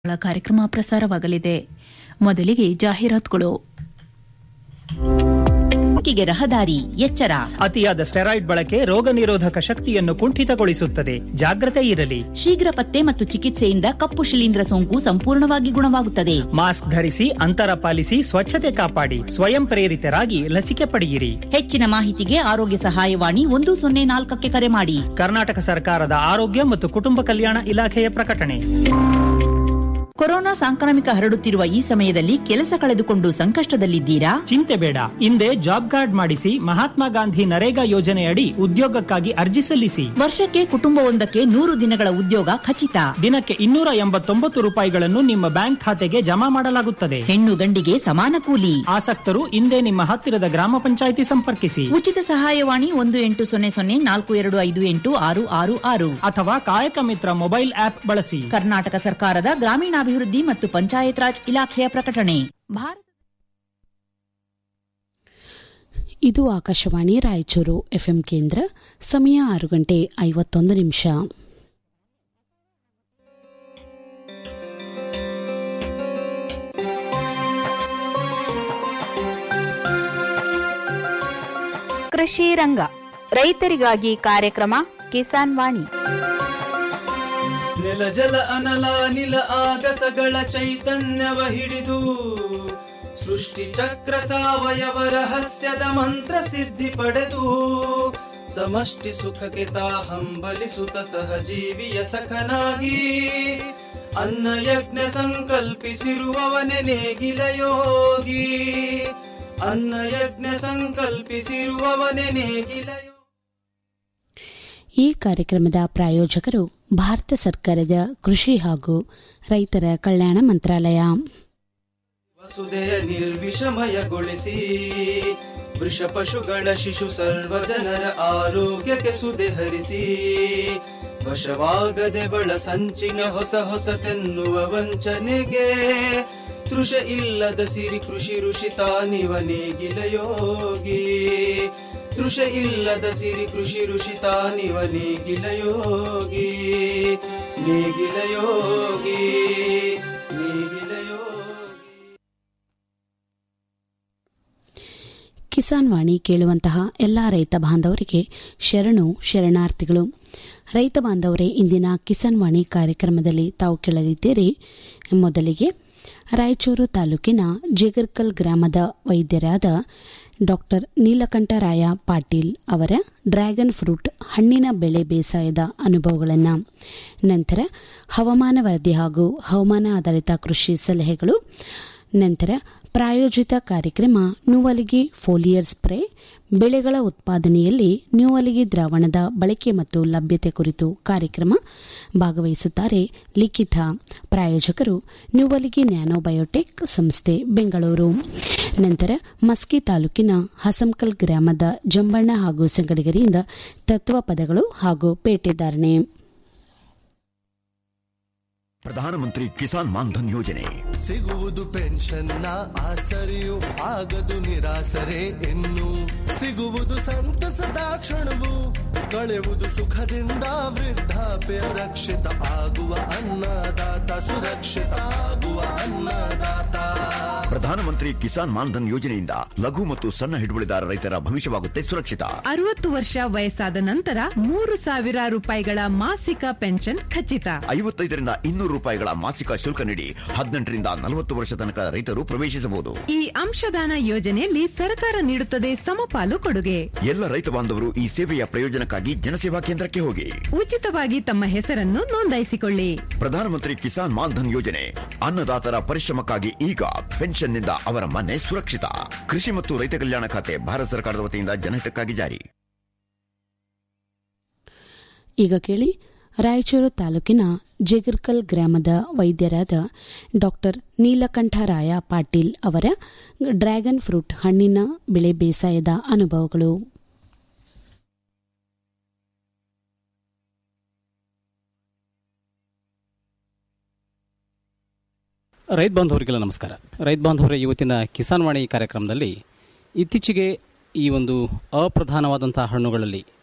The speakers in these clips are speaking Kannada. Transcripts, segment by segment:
ಕಾರ್ಯಕ್ರಮ ಪ್ರಸಾರವಾಗಲಿದೆ ಮೊದಲಿಗೆ ಜಾಹೀರಾತುಗಳು ಸೋಂಕಿಗೆ ರಹದಾರಿ ಎಚ್ಚರ ಅತಿಯಾದ ಸ್ಟೆರಾಯ್ಡ್ ಬಳಕೆ ರೋಗ ನಿರೋಧಕ ಶಕ್ತಿಯನ್ನು ಕುಂಠಿತಗೊಳಿಸುತ್ತದೆ ಜಾಗ್ರತೆ ಇರಲಿ ಶೀಘ್ರ ಪತ್ತೆ ಮತ್ತು ಚಿಕಿತ್ಸೆಯಿಂದ ಕಪ್ಪು ಶಿಲೀಂಧ್ರ ಸೋಂಕು ಸಂಪೂರ್ಣವಾಗಿ ಗುಣವಾಗುತ್ತದೆ ಮಾಸ್ಕ್ ಧರಿಸಿ ಅಂತರ ಪಾಲಿಸಿ ಸ್ವಚ್ಛತೆ ಕಾಪಾಡಿ ಸ್ವಯಂ ಪ್ರೇರಿತರಾಗಿ ಲಸಿಕೆ ಪಡೆಯಿರಿ ಹೆಚ್ಚಿನ ಮಾಹಿತಿಗೆ ಆರೋಗ್ಯ ಸಹಾಯವಾಣಿ ಒಂದು ಸೊನ್ನೆ ನಾಲ್ಕಕ್ಕೆ ಕರೆ ಮಾಡಿ ಕರ್ನಾಟಕ ಸರ್ಕಾರದ ಆರೋಗ್ಯ ಮತ್ತು ಕುಟುಂಬ ಕಲ್ಯಾಣ ಇಲಾಖೆಯ ಪ್ರಕಟಣೆ ಕೊರೋನಾ ಸಾಂಕ್ರಾಮಿಕ ಹರಡುತ್ತಿರುವ ಈ ಸಮಯದಲ್ಲಿ ಕೆಲಸ ಕಳೆದುಕೊಂಡು ಸಂಕಷ್ಟದಲ್ಲಿದ್ದೀರಾ ಚಿಂತೆ ಬೇಡ ಹಿಂದೆ ಜಾಬ್ ಕಾರ್ಡ್ ಮಾಡಿಸಿ ಮಹಾತ್ಮ ಗಾಂಧಿ ನರೇಗಾ ಯೋಜನೆಯಡಿ ಉದ್ಯೋಗಕ್ಕಾಗಿ ಅರ್ಜಿ ಸಲ್ಲಿಸಿ ವರ್ಷಕ್ಕೆ ಕುಟುಂಬವೊಂದಕ್ಕೆ ನೂರು ದಿನಗಳ ಉದ್ಯೋಗ ಖಚಿತ ದಿನಕ್ಕೆ ಇನ್ನೂರ ಎಂಬತ್ತೊಂಬತ್ತು ರೂಪಾಯಿಗಳನ್ನು ನಿಮ್ಮ ಬ್ಯಾಂಕ್ ಖಾತೆಗೆ ಜಮಾ ಮಾಡಲಾಗುತ್ತದೆ ಹೆಣ್ಣು ಗಂಡಿಗೆ ಸಮಾನ ಕೂಲಿ ಆಸಕ್ತರು ಹಿಂದೆ ನಿಮ್ಮ ಹತ್ತಿರದ ಗ್ರಾಮ ಪಂಚಾಯಿತಿ ಸಂಪರ್ಕಿಸಿ ಉಚಿತ ಸಹಾಯವಾಣಿ ಒಂದು ಎಂಟು ಸೊನ್ನೆ ಸೊನ್ನೆ ನಾಲ್ಕು ಎರಡು ಐದು ಎಂಟು ಆರು ಆರು ಆರು ಅಥವಾ ಕಾಯಕ ಮಿತ್ರ ಮೊಬೈಲ್ ಆಪ್ ಬಳಸಿ ಕರ್ನಾಟಕ ಸರ್ಕಾರದ ಗ್ರಾಮೀಣಾಭಿವೃದ್ಧಿ ಮತ್ತು ಪಂಚಾಯತ್ ರಾಜ್ ಇಲಾಖೆಯ ಪ್ರಕಟಣೆ ಭಾರತ ಇದು ಆಕಾಶವಾಣಿ ರಾಯಚೂರು ಎಫ್ಎಂ ಕೇಂದ್ರ ಸಮಯ ಆರು ಗಂಟೆ ಐವತ್ತೊಂದು ನಿಮಿಷ ಕೃಷಿ ರಂಗ ರೈತರಿಗಾಗಿ ಕಾರ್ಯಕ್ರಮ ಕಿಸಾನ್ ವಾಣಿ ನೆಲ ಜಲ ಅನಲ ನಿಲ ಆಗಸಗಳ ಚೈತನ್ಯವ ಹಿಡಿದು ಸೃಷ್ಟಿ ಚಕ್ರ ಸಾವಯವ ರಹಸ್ಯದ ಮಂತ್ರ ಸಿದ್ಧಿ ಪಡೆದು ಸಮಷ್ಟಿ ಸುಖಕ್ಕೆ ತಾ ಹಂಬಲಿಸುತ್ತ ಸಹಜೀವಿಯ ಸಖನಾಗಿ ಅನ್ನ ಯಜ್ಞ ಸಂಕಲ್ಪಿಸಿರುವವನೆ ನೇಗಿಲ ಯೋಗಿ ಅನ್ನ ಯಜ್ಞ ಸಂಕಲ್ಪಿಸಿರುವವನೆ ನೇಗಿಲ ಯೋಗಿ ಈ ಕಾರ್ಯಕ್ರಮದ ಪ್ರಾಯೋಜಕರು ಭಾರತ ಸರ್ಕಾರದ ಕೃಷಿ ಹಾಗೂ ರೈತರ ಕಲ್ಯಾಣ ಮಂತ್ರಾಲಯ ವಸುದೆಯ ನಿರ್ವಿಷಮಯಗೊಳಿಸಿ ವೃಷ ಪಶುಗಳ ಶಿಶು ಸರ್ವ ಜನರ ಆರೋಗ್ಯಕ್ಕೆ ಸುದೆ ಹರಿಸಿ ವಶವಾಗದೆ ಬಳ ಸಂಚಿನ ಹೊಸ ಹೊಸತೆನ್ನುವ ವಂಚನೆಗೆ ತೃಷ ಇಲ್ಲದ ಸಿರಿ ಕೃಷಿ ಋಷಿ ತಾನಿವ ನೇಗಿಲ ಯೋಗಿ ತೃಷ ಇಲ್ಲದ ಸಿರಿ ಕೃಷಿ ಋಷಿ ತಾನಿವ ನೇಗಿಲ ಯೋಗಿ ನೇಗಿಲ ಯೋಗಿ ನೇಗಿಲ ಯೋಗಿ ಕಿಸಾನ್ ವಾಣಿ ಕೇಳುವಂತಹ ಎಲ್ಲ ರೈತ ಬಾಂಧವರಿಗೆ ಶರಣು ಶರಣಾರ್ಥಿಗಳು ರೈತ ಬಾಂಧವರೇ ಇಂದಿನ ಕಿಸಾನ್ ವಾಣಿ ಕಾರ್ಯಕ್ರಮದಲ್ಲಿ ತಾವು ಕೇಳಲಿದ್ದೀರಿ ಮೊದಲಿಗೆ ರಾಯಚೂರು ತಾಲೂಕಿನ ಜೇಗರ್ಕಲ್ ಗ್ರಾಮದ ವೈದ್ಯರಾದ ಡಾಕ್ಟರ್ ನೀಲಕಂಠರಾಯ ಪಾಟೀಲ್ ಅವರ ಡ್ರ್ಯಾಗನ್ ಫ್ರೂಟ್ ಹಣ್ಣಿನ ಬೆಳೆ ಬೇಸಾಯದ ಅನುಭವಗಳನ್ನು ನಂತರ ಹವಾಮಾನ ವರದಿ ಹಾಗೂ ಹವಾಮಾನ ಆಧಾರಿತ ಕೃಷಿ ಸಲಹೆಗಳು ನಂತರ ಪ್ರಾಯೋಜಿತ ಕಾರ್ಯಕ್ರಮ ನ್ಯೂವಲಿಗಿ ಫೋಲಿಯರ್ ಸ್ಪ್ರೇ ಬೆಳೆಗಳ ಉತ್ಪಾದನೆಯಲ್ಲಿ ನ್ಯೂವಲಿಗಿ ದ್ರಾವಣದ ಬಳಕೆ ಮತ್ತು ಲಭ್ಯತೆ ಕುರಿತು ಕಾರ್ಯಕ್ರಮ ಭಾಗವಹಿಸುತ್ತಾರೆ ಲಿಖಿತ ಪ್ರಾಯೋಜಕರು ನ್ಯೂವಲಿಗಿ ನ್ಯಾನೋಬಯೋಟೆಕ್ ಸಂಸ್ಥೆ ಬೆಂಗಳೂರು ನಂತರ ಮಸ್ಕಿ ತಾಲೂಕಿನ ಹಸಂಕಲ್ ಗ್ರಾಮದ ಜಂಬಣ್ಣ ಹಾಗೂ ಸಂಗಡಿಗರಿಂದ ತತ್ವ ಪದಗಳು ಹಾಗೂ ಪೇಟೆದಾರಣೆ ಪ್ರಧಾನಮಂತ್ರಿ ಕಿಸಾನ್ ಮಾನ್ಧನ್ ಯೋಜನೆ ಸಿಗುವುದು ಪೆನ್ಷನ್ನ ಆಸರೆಯು ಆಗದು ನಿರಾಸರೆ ಇನ್ನು ಸಿಗುವುದು ಸಂತಸದ ಕ್ಷಣವು ಕಳೆಯುವುದು ಸುಖದಿಂದ ವೃದ್ಧಾಪ್ಯ ರಕ್ಷಿತ ಆಗುವ ಅನ್ನದಾತ ಸುರಕ್ಷಿತ ಆಗುವ ಅನ್ನದಾತ ಪ್ರಧಾನಮಂತ್ರಿ ಕಿಸಾನ್ ಮಾನ್ಧನ್ ಯೋಜನೆಯಿಂದ ಲಘು ಮತ್ತು ಸಣ್ಣ ಹಿಡುವಳಿದಾರ ರೈತರ ಭವಿಷ್ಯವಾಗುತ್ತೆ ಸುರಕ್ಷಿತ ಅರವತ್ತು ವರ್ಷ ವಯಸ್ಸಾದ ನಂತರ ಮೂರು ಸಾವಿರ ರೂಪಾಯಿಗಳ ಮಾಸಿಕ ಪೆನ್ಷನ್ ಖಚಿತ ಐವತ್ತೈದರಿಂದ ಇನ್ನೂರು ರೂಪಾಯಿಗಳ ಮಾಸಿಕ ಶುಲ್ಕ ನೀಡಿ ಹದಿನೆಂಟರಿಂದ ನಲವತ್ತು ವರ್ಷ ತನಕ ರೈತರು ಪ್ರವೇಶಿಸಬಹುದು ಈ ಅಂಶದಾನ ಯೋಜನೆಯಲ್ಲಿ ಸರ್ಕಾರ ನೀಡುತ್ತದೆ ಸಮಪಾಲು ಕೊಡುಗೆ ಎಲ್ಲ ರೈತ ಬಾಂಧವರು ಈ ಸೇವೆಯ ಪ್ರಯೋಜನಕ್ಕಾಗಿ ಜನಸೇವಾ ಕೇಂದ್ರಕ್ಕೆ ಹೋಗಿ ಉಚಿತವಾಗಿ ತಮ್ಮ ಹೆಸರನ್ನು ನೋಂದಾಯಿಸಿಕೊಳ್ಳಿ ಪ್ರಧಾನಮಂತ್ರಿ ಕಿಸಾನ್ ಮಾನ್ಧನ್ ಯೋಜನೆ ಅನ್ನದಾತರ ಪರಿಶ್ರಮಕ್ಕಾಗಿ ಈಗ ಪೆನ್ಷನ್ನಿಂದ ಅವರ ಮನೆ ಸುರಕ್ಷಿತ ಕೃಷಿ ಮತ್ತು ರೈತ ಕಲ್ಯಾಣ ಖಾತೆ ಭಾರತ ಸರ್ಕಾರದ ವತಿಯಿಂದ ಜನಹಿತಕ್ಕಾಗಿ ಜಾರಿ ಈಗ ಕೇಳಿ ರಾಯಚೂರು ತಾಲೂಕಿನ ಜೇಗರ್ಕಲ್ ಗ್ರಾಮದ ವೈದ್ಯರಾದ ಡಾಕ್ಟರ್ ನೀಲಕಂಠರಾಯ ಪಾಟೀಲ್ ಅವರ ಡ್ರ್ಯಾಗನ್ ಫ್ರೂಟ್ ಹಣ್ಣಿನ ಬೆಳೆ ಬೇಸಾಯದ ಅನುಭವಗಳು ರೈತ ಬಾಂಧವರಿಗೆಲ್ಲ ನಮಸ್ಕಾರ ರೈತ ಬಾಂಧವರ ಇವತ್ತಿನ ಕಿಸಾನ್ ವಾಣಿ ಕಾರ್ಯಕ್ರಮದಲ್ಲಿ ಇತ್ತೀಚೆಗೆ ಈ ಒಂದು ಅಪ್ರಧಾನವಾದಂತಹ ಹಣ್ಣುಗಳಲ್ಲಿ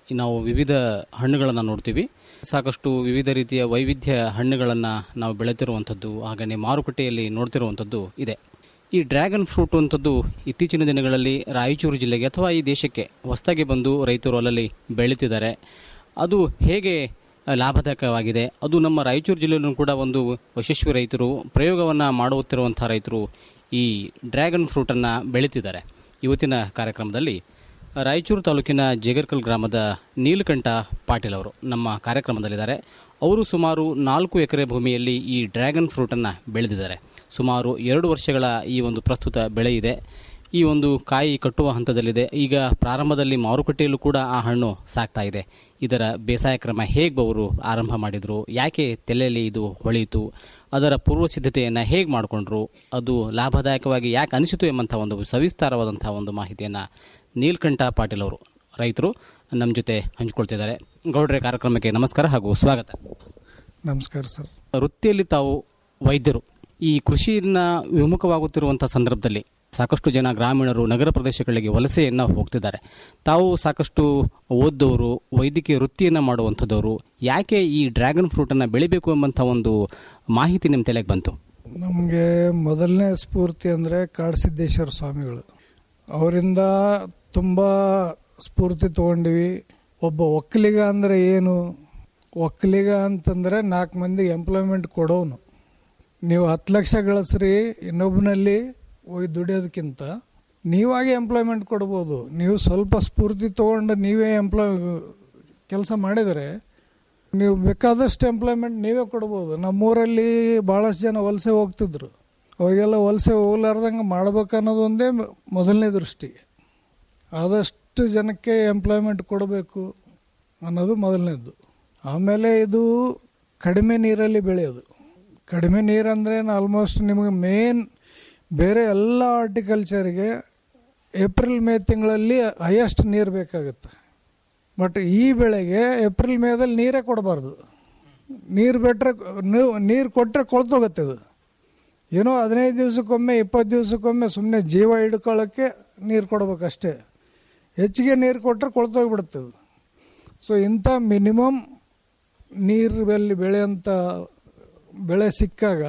ನಾವು ವಿವಿಧ ಹಣ್ಣುಗಳನ್ನು ನೋಡ್ತೀವಿ ಸಾಕಷ್ಟು ವಿವಿಧ ರೀತಿಯ ವೈವಿಧ್ಯ ಹಣ್ಣುಗಳನ್ನು ನಾವು ಬೆಳೆತಿರುವಂಥದ್ದು ಹಾಗೆಯೇ ಮಾರುಕಟ್ಟೆಯಲ್ಲಿ ನೋಡ್ತಿರುವಂಥದ್ದು ಇದೆ ಈ ಡ್ರ್ಯಾಗನ್ ಫ್ರೂಟ್ ಅಂಥದ್ದು ಇತ್ತೀಚಿನ ದಿನಗಳಲ್ಲಿ ರಾಯಚೂರು ಜಿಲ್ಲೆಗೆ ಅಥವಾ ಈ ದೇಶಕ್ಕೆ ಹೊಸದಾಗಿ ಬಂದು ರೈತರು ಅಲ್ಲಲ್ಲಿ ಬೆಳೀತಿದ್ದಾರೆ ಅದು ಹೇಗೆ ಲಾಭದಾಯಕವಾಗಿದೆ ಅದು ನಮ್ಮ ರಾಯಚೂರು ಜಿಲ್ಲೆಯಲ್ಲೂ ಕೂಡ ಒಂದು ಯಶಸ್ವಿ ರೈತರು ಪ್ರಯೋಗವನ್ನು ಮಾಡುತ್ತಿರುವಂಥ ರೈತರು ಈ ಡ್ರ್ಯಾಗನ್ ಫ್ರೂಟನ್ನು ಬೆಳೀತಿದ್ದಾರೆ ಇವತ್ತಿನ ಕಾರ್ಯಕ್ರಮದಲ್ಲಿ ರಾಯಚೂರು ತಾಲೂಕಿನ ಜೇಗರ್ಕಲ್ ಗ್ರಾಮದ ನೀಲಕಂಠ ಪಾಟೀಲ್ ಅವರು ನಮ್ಮ ಕಾರ್ಯಕ್ರಮದಲ್ಲಿದ್ದಾರೆ ಅವರು ಸುಮಾರು ನಾಲ್ಕು ಎಕರೆ ಭೂಮಿಯಲ್ಲಿ ಈ ಡ್ರ್ಯಾಗನ್ ಫ್ರೂಟನ್ನು ಬೆಳೆದಿದ್ದಾರೆ ಸುಮಾರು ಎರಡು ವರ್ಷಗಳ ಈ ಒಂದು ಪ್ರಸ್ತುತ ಬೆಳೆ ಇದೆ ಈ ಒಂದು ಕಾಯಿ ಕಟ್ಟುವ ಹಂತದಲ್ಲಿದೆ ಈಗ ಪ್ರಾರಂಭದಲ್ಲಿ ಮಾರುಕಟ್ಟೆಯಲ್ಲೂ ಕೂಡ ಆ ಹಣ್ಣು ಸಾಕ್ತಾ ಇದೆ ಇದರ ಬೇಸಾಯ ಕ್ರಮ ಹೇಗೆ ಅವರು ಆರಂಭ ಮಾಡಿದರು ಯಾಕೆ ತಲೆಯಲ್ಲಿ ಇದು ಹೊಳೆಯಿತು ಅದರ ಪೂರ್ವ ಸಿದ್ಧತೆಯನ್ನು ಹೇಗೆ ಮಾಡಿಕೊಂಡ್ರು ಅದು ಲಾಭದಾಯಕವಾಗಿ ಯಾಕೆ ಅನಿಸಿತು ಎಂಬಂಥ ಒಂದು ಸವಿಸ್ತಾರವಾದಂಥ ಒಂದು ಮಾಹಿತಿಯನ್ನು ನೀಲ್ಕಂಠ ಪಾಟೀಲ್ ಅವರು ರೈತರು ನಮ್ಮ ಜೊತೆ ಹಂಚಿಕೊಳ್ತಿದ್ದಾರೆ ಗೌಡ್ರೆ ಕಾರ್ಯಕ್ರಮಕ್ಕೆ ನಮಸ್ಕಾರ ಹಾಗೂ ಸ್ವಾಗತ ನಮಸ್ಕಾರ ಸರ್ ವೃತ್ತಿಯಲ್ಲಿ ತಾವು ವೈದ್ಯರು ಈ ಕೃಷಿಯನ್ನ ವಿಮುಖವಾಗುತ್ತಿರುವಂಥ ಸಂದರ್ಭದಲ್ಲಿ ಸಾಕಷ್ಟು ಜನ ಗ್ರಾಮೀಣರು ನಗರ ಪ್ರದೇಶಗಳಿಗೆ ವಲಸೆಯನ್ನು ಹೋಗ್ತಿದ್ದಾರೆ ತಾವು ಸಾಕಷ್ಟು ಓದ್ದವರು ವೈದ್ಯಕೀಯ ವೃತ್ತಿಯನ್ನು ಮಾಡುವಂಥದ್ದವರು ಯಾಕೆ ಈ ಡ್ರ್ಯಾಗನ್ ಫ್ರೂಟನ್ನು ಬೆಳಿಬೇಕು ಎಂಬಂಥ ಒಂದು ಮಾಹಿತಿ ನಿಮ್ಮ ತಲೆಗೆ ಬಂತು ನಮಗೆ ಮೊದಲನೇ ಸ್ಫೂರ್ತಿ ಅಂದರೆ ಕಾಡಸಿದ್ದೇಶ್ವರ ಸ್ವಾಮಿಗಳು ಅವರಿಂದ ತುಂಬ ಸ್ಫೂರ್ತಿ ತಗೊಂಡಿವಿ ಒಬ್ಬ ಒಕ್ಕಲಿಗ ಅಂದರೆ ಏನು ಒಕ್ಕಲಿಗ ಅಂತಂದರೆ ನಾಲ್ಕು ಮಂದಿಗೆ ಎಂಪ್ಲಾಯ್ಮೆಂಟ್ ಕೊಡೋನು ನೀವು ಹತ್ತು ಲಕ್ಷ ಗಳಿಸ್ರಿ ಇನ್ನೊಬ್ಬನಲ್ಲಿ ಹೋಗಿ ದುಡಿಯೋದಕ್ಕಿಂತ ನೀವಾಗೆ ಎಂಪ್ಲಾಯ್ಮೆಂಟ್ ಕೊಡ್ಬೋದು ನೀವು ಸ್ವಲ್ಪ ಸ್ಫೂರ್ತಿ ತೊಗೊಂಡು ನೀವೇ ಎಂಪ್ಲಾಯ್ ಕೆಲಸ ಮಾಡಿದರೆ ನೀವು ಬೇಕಾದಷ್ಟು ಎಂಪ್ಲಾಯ್ಮೆಂಟ್ ನೀವೇ ಕೊಡ್ಬೋದು ನಮ್ಮೂರಲ್ಲಿ ಭಾಳಷ್ಟು ಜನ ವಲಸೆ ಹೋಗ್ತಿದ್ರು ಅವರಿಗೆಲ್ಲ ವಲಸೆ ಹೋಗ್ಲಾರ್ದಂಗೆ ಮಾಡ್ಬೇಕನ್ನೋದು ಒಂದೇ ಮೊದಲನೇ ದೃಷ್ಟಿ ಆದಷ್ಟು ಜನಕ್ಕೆ ಎಂಪ್ಲಾಯ್ಮೆಂಟ್ ಕೊಡಬೇಕು ಅನ್ನೋದು ಮೊದಲನೇದು ಆಮೇಲೆ ಇದು ಕಡಿಮೆ ನೀರಲ್ಲಿ ಬೆಳೆಯೋದು ಕಡಿಮೆ ನೀರಂದರೆ ಆಲ್ಮೋಸ್ಟ್ ನಿಮಗೆ ಮೇನ್ ಬೇರೆ ಎಲ್ಲ ಹಾರ್ಟಿಕಲ್ಚರ್ಗೆ ಏಪ್ರಿಲ್ ಮೇ ತಿಂಗಳಲ್ಲಿ ಹೈಯೆಸ್ಟ್ ನೀರು ಬೇಕಾಗುತ್ತೆ ಬಟ್ ಈ ಬೆಳೆಗೆ ಏಪ್ರಿಲ್ ಮೇದಲ್ಲಿ ನೀರೇ ಕೊಡಬಾರ್ದು ನೀರು ಬಿಟ್ಟರೆ ನೀರು ಕೊಟ್ಟರೆ ಕೊಳ್ತೋಗುತ್ತೆ ಇದು ಏನೋ ಹದಿನೈದು ದಿವಸಕ್ಕೊಮ್ಮೆ ಇಪ್ಪತ್ತು ದಿವಸಕ್ಕೊಮ್ಮೆ ಸುಮ್ಮನೆ ಜೀವ ಹಿಡ್ಕೊಳ್ಳೋಕ್ಕೆ ನೀರು ಕೊಡ್ಬೇಕಷ್ಟೇ ಹೆಚ್ಚಿಗೆ ನೀರು ಕೊಟ್ಟರೆ ಕೊಳ್ತೋಗ್ಬಿಡುತ್ತೆ ಇದು ಸೊ ಇಂಥ ಮಿನಿಮಮ್ ನೀರಲ್ಲಿ ಬೆಳೆಯೋಂಥ ಬೆಳೆ ಸಿಕ್ಕಾಗ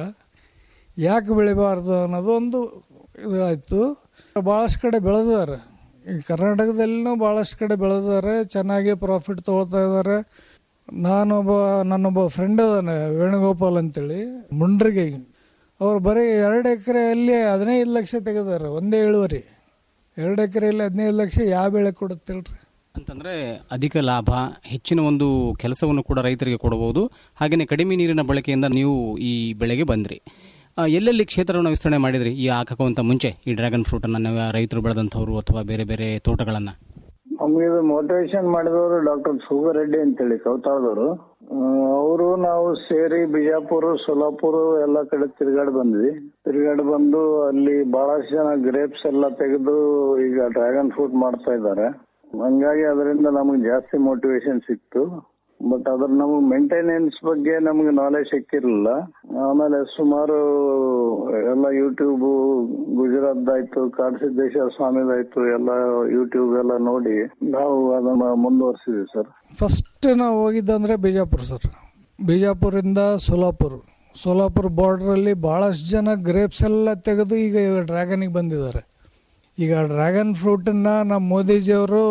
ಯಾಕೆ ಬೆಳಿಬಾರ್ದು ಅನ್ನೋದು ಒಂದು ಇದು ಆಯಿತು ಭಾಳಷ್ಟು ಕಡೆ ಬೆಳೆದಿದ್ದಾರೆ ಈ ಕರ್ನಾಟಕದಲ್ಲಿನೂ ಭಾಳಷ್ಟು ಕಡೆ ಬೆಳೆದಿದ್ದಾರೆ ಚೆನ್ನಾಗಿ ಪ್ರಾಫಿಟ್ ತೊಗೊಳ್ತಾ ಇದ್ದಾರೆ ನಾನೊಬ್ಬ ನನ್ನೊಬ್ಬ ಫ್ರೆಂಡ್ ಅದಾನೆ ವೇಣುಗೋಪಾಲ್ ಅಂತೇಳಿ ಮುಂಡ್ರಿಗೆ ಅವ್ರು ಬರೀ ಎರಡು ಎಕರೆಯಲ್ಲಿ ಹದಿನೈದು ಲಕ್ಷ ತೆಗೆದಾರೆ ಒಂದೇ ಇಳುವರಿ ಎರಡು ಎಕರೆಯಲ್ಲಿ ಹದಿನೈದು ಲಕ್ಷ ಯಾವ ಬೆಳೆ ಕೊಡುತ್ತಿಲ್ರಿ ಅಂತಂದ್ರೆ ಅಧಿಕ ಲಾಭ ಹೆಚ್ಚಿನ ಒಂದು ಕೆಲಸವನ್ನು ಕೂಡ ರೈತರಿಗೆ ಕೊಡಬಹುದು ಹಾಗೆಯೇ ಕಡಿಮೆ ನೀರಿನ ಬಳಕೆಯಿಂದ ನೀವು ಈ ಬೆಳೆಗೆ ಬಂದ್ರಿ ಆ, ಎಲ್ಲೆಲ್ಲಿ ಕ್ಷೇತ್ರವನ್ನು ವಿಸ್ತರಣೆ ಮಾಡಿದ್ರಿ ಈ ಹಾಕುವಂತ ಮುಂಚೆ ಈ ಡ್ರ್ಯಾಗನ್ ಫ್ರೂಟ್ ಅನ್ನ ನೀವು ರೈತರು ಬೆಳೆದಂಥವ್ರು ಅಥವಾ ಬೇರೆ ಬೇರೆ ತೋಟಗಳನ್ನ ನಮ್ಗೆ ಇದು ಮೋಟಿವೇಶನ್ ಮಾಡಿದವರು ಡಾಕ್ಟರ್ ಸುಗರ್ ರೆಡ್ಡಿ ಅಂತೇಳಿ ಕೌತಾಳದವರು ಅವರು ನಾವು ಸೇರಿ ಬಿಜಾಪುರ ಸೋಲಾಪುರ ಎಲ್ಲ ಕಡೆ ತಿರುಗಾಡಿ ಬಂದ್ವಿ ತಿರುಗಾಡಿ ಬಂದು ಅಲ್ಲಿ ಬಹಳಷ್ಟು ಜನ ಗ್ರೇಪ್ಸ್ ಎಲ್ಲ ತೆಗೆದು ಈಗ ಡ್ರ್ಯಾಗನ್ ಫ್ರೂಟ್ ಮಾಡ್ತಾ ಇದ್ದಾರೆ ಹಂಗಾಗಿ ಅದರಿಂದ ನಮಗೆ ಜಾಸ್ತಿ ಮೋಟಿವೇಶನ್ ಸಿಕ್ತು ಬಟ್ ಅದ್ರ ನಮಗೆ ಮೇಂಟೆನೆನ್ಸ್ ಬಗ್ಗೆ ನಮಗೆ ನಾಲೆಜ್ ಸಿಕ್ಕಿರಲಿಲ್ಲ ಆಮೇಲೆ ಸುಮಾರು ಎಲ್ಲ ಯೂಟ್ಯೂಬ್ ಗುಜರಾತ್ ಆಯ್ತು ಕಾಡಸಿದ್ದೇಶ್ವರ ಸ್ವಾಮಿದಾಯ್ತು ಎಲ್ಲ ಯೂಟ್ಯೂಬ್ ಎಲ್ಲ ನೋಡಿ ನಾವು ಅದನ್ನ ಮುಂದುವರಿಸಿದ್ವಿ ಸರ್ ಫಸ್ಟ್ ನಾವು ಹೋಗಿದ್ದಂದ್ರೆ ಬಿಜಾಪುರ ಸರ್ ಬಿಜಾಪುರಿಂದ ಸೋಲಾಪುರ ಸೋಲಾಪುರ ಬಾರ್ಡ್ರಲ್ಲಿ ಭಾಳಷ್ಟು ಜನ ಗ್ರೇಪ್ಸ್ ಎಲ್ಲ ತೆಗೆದು ಈಗ ಡ್ರ್ಯಾಗನಿಗೆ ಬಂದಿದ್ದಾರೆ ಈಗ ಡ್ರ್ಯಾಗನ್ ಫ್ರೂಟನ್ನು ನಮ್ಮ ಮೋದಿಜಿಯವರು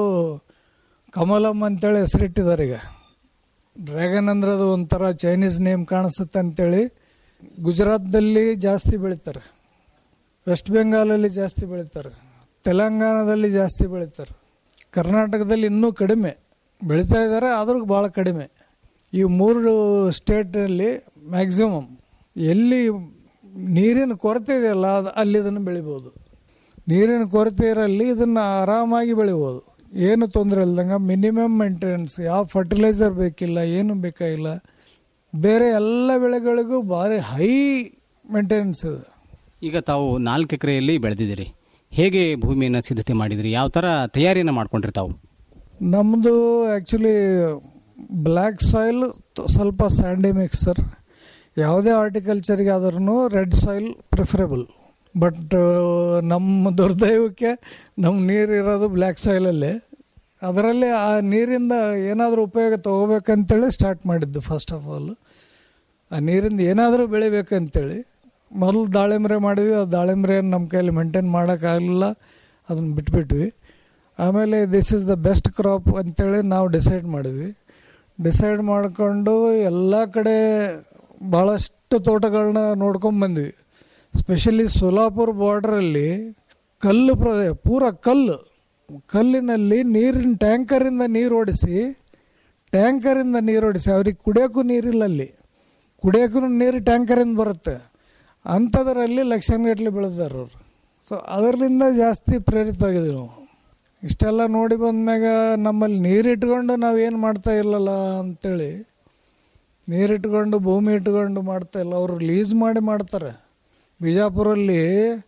ಕಮಲಮ್ ಅಂತೇಳಿ ಹೆಸರಿಟ್ಟಿದ್ದಾರೆ ಈಗ ಡ್ರ್ಯಾಗನ್ ಅಂದ್ರೆ ಅದು ಒಂಥರ ಚೈನೀಸ್ ನೇಮ್ ಕಾಣಿಸುತ್ತೆ ಅಂತೇಳಿ ಗುಜರಾತ್ದಲ್ಲಿ ಜಾಸ್ತಿ ಬೆಳೀತಾರೆ ವೆಸ್ಟ್ ಬೆಂಗಾಲಲ್ಲಿ ಜಾಸ್ತಿ ಬೆಳೀತಾರೆ ತೆಲಂಗಾಣದಲ್ಲಿ ಜಾಸ್ತಿ ಬೆಳೀತಾರೆ ಕರ್ನಾಟಕದಲ್ಲಿ ಇನ್ನೂ ಕಡಿಮೆ ಬೆಳೀತಾ ಇದ್ದಾರೆ ಆದರೂ ಭಾಳ ಕಡಿಮೆ ಈ ಮೂರು ಸ್ಟೇಟಲ್ಲಿ ಮ್ಯಾಕ್ಸಿಮಮ್ ಎಲ್ಲಿ ನೀರಿನ ಕೊರತೆ ಇದೆಯಲ್ಲ ಅದು ಅಲ್ಲಿ ಇದನ್ನು ಬೆಳಿಬೋದು ನೀರಿನ ಕೊರತೆ ಇರಲ್ಲಿ ಇದನ್ನು ಆರಾಮಾಗಿ ಬೆಳಿಬೋದು ಏನು ತೊಂದರೆ ಇಲ್ದಂಗೆ ಮಿನಿಮಮ್ ಮೇಂಟೆನೆನ್ಸ್ ಯಾವ ಫರ್ಟಿಲೈಸರ್ ಬೇಕಿಲ್ಲ ಏನು ಬೇಕಾಗಿಲ್ಲ ಬೇರೆ ಎಲ್ಲ ಬೆಳೆಗಳಿಗೂ ಭಾರಿ ಹೈ ಮೇಂಟೆನೆನ್ಸ್ ಇದೆ ಈಗ ತಾವು ನಾಲ್ಕು ಎಕರೆಯಲ್ಲಿ ಬೆಳೆದಿದ್ದೀರಿ ಹೇಗೆ ಭೂಮಿಯನ್ನು ಸಿದ್ಧತೆ ಮಾಡಿದ್ರಿ ಯಾವ ಥರ ತಯಾರಿಯನ್ನು ಮಾಡ್ಕೊಂಡ್ರಿ ತಾವು ನಮ್ಮದು ಆ್ಯಕ್ಚುಲಿ ಬ್ಲ್ಯಾಕ್ ಸಾಯಿಲ್ ಸ್ವಲ್ಪ ಸ್ಯಾಂಡಿ ಮಿಕ್ಸರ್ ಯಾವುದೇ ಹಾರ್ಟಿಕಲ್ಚರ್ಗೆ ಆದ್ರೂ ರೆಡ್ ಸಾಯಿಲ್ ಪ್ರಿಫರೇಬಲ್ ಬಟ್ ನಮ್ಮ ದುರ್ದೈವಕ್ಕೆ ನಮ್ಮ ನೀರು ಇರೋದು ಬ್ಲ್ಯಾಕ್ ಸಾಯಿಲಲ್ಲಿ ಅದರಲ್ಲಿ ಆ ನೀರಿಂದ ಏನಾದರೂ ಉಪಯೋಗ ತಗೋಬೇಕಂತೇಳಿ ಸ್ಟಾರ್ಟ್ ಮಾಡಿದ್ದು ಫಸ್ಟ್ ಆಫ್ ಆಲ್ ಆ ನೀರಿಂದ ಏನಾದರೂ ಬೆಳಿಬೇಕಂತೇಳಿ ಮೊದಲು ದಾಳಿಂಬ್ರೆ ಮಾಡಿದ್ವಿ ಆ ದಾಳಿಂಬ್ರೆ ನಮ್ಮ ಕೈಯಲ್ಲಿ ಮೇಂಟೈನ್ ಮಾಡೋಕ್ಕಾಗಲಿಲ್ಲ ಅದನ್ನು ಬಿಟ್ಬಿಟ್ವಿ ಆಮೇಲೆ this is the best crop ಅಂತೇಳಿ ನಾವು ಡಿಸೈಡ್ ಮಾಡಿದ್ವಿ ಡಿಸೈಡ್ ಮಾಡಿಕೊಂಡು ಎಲ್ಲ ಕಡೆ ಭಾಳಷ್ಟು ತೋಟಗಳನ್ನ ನೋಡ್ಕೊಂಡು ಬಂದ್ವಿ ಸ್ಪೆಷಲಿ ಸೋಲಾಪುರ ಬಾರ್ಡ್ರಲ್ಲಿ ಕಲ್ಲು ಪ್ರದೇಶ ಪೂರ ಕಲ್ಲು ಕಲ್ಲಿನಲ್ಲಿ ನೀರಿನ ಟ್ಯಾಂಕರಿಂದ ನೀರು ಓಡಿಸಿ ಟ್ಯಾಂಕರಿಂದ ನೀರು ಓಡಿಸಿ ಅವ್ರಿಗೆ ಕುಡಿಯೋಕ್ಕೂ ನೀರಿಲ್ಲ ಅಲ್ಲಿ ಕುಡಿಯೋಕ್ಕೂ ನೀರು ಟ್ಯಾಂಕರಿಂದ ಬರುತ್ತೆ ಅಂಥದ್ರಲ್ಲಿ ಲಕ್ಷಾನುಗಟ್ಟಲೆ ಬೆಳೆದಾರ ಅವರು ಸೊ ಅದರಿಂದ ಜಾಸ್ತಿ ಪ್ರೇರಿತವಾಗಿದ್ದೀವಿ ನಾವು ಇಷ್ಟೆಲ್ಲ ನೋಡಿ ಬಂದ್ಮ್ಯಾಗ ನಮ್ಮಲ್ಲಿ ನೀರಿಟ್ಕೊಂಡು ನಾವು ಏನು ಮಾಡ್ತಾ ಇಲ್ಲಲ್ಲ ಅಂತೇಳಿ ನೀರಿಟ್ಕೊಂಡು ಭೂಮಿ ಇಟ್ಕೊಂಡು ಮಾಡ್ತಾ ಇಲ್ಲ ಅವರು ಲೀಸ್ ಮಾಡಿ ಮಾಡ್ತಾರೆ ಬಿಜಾಪುರಲ್ಲಿ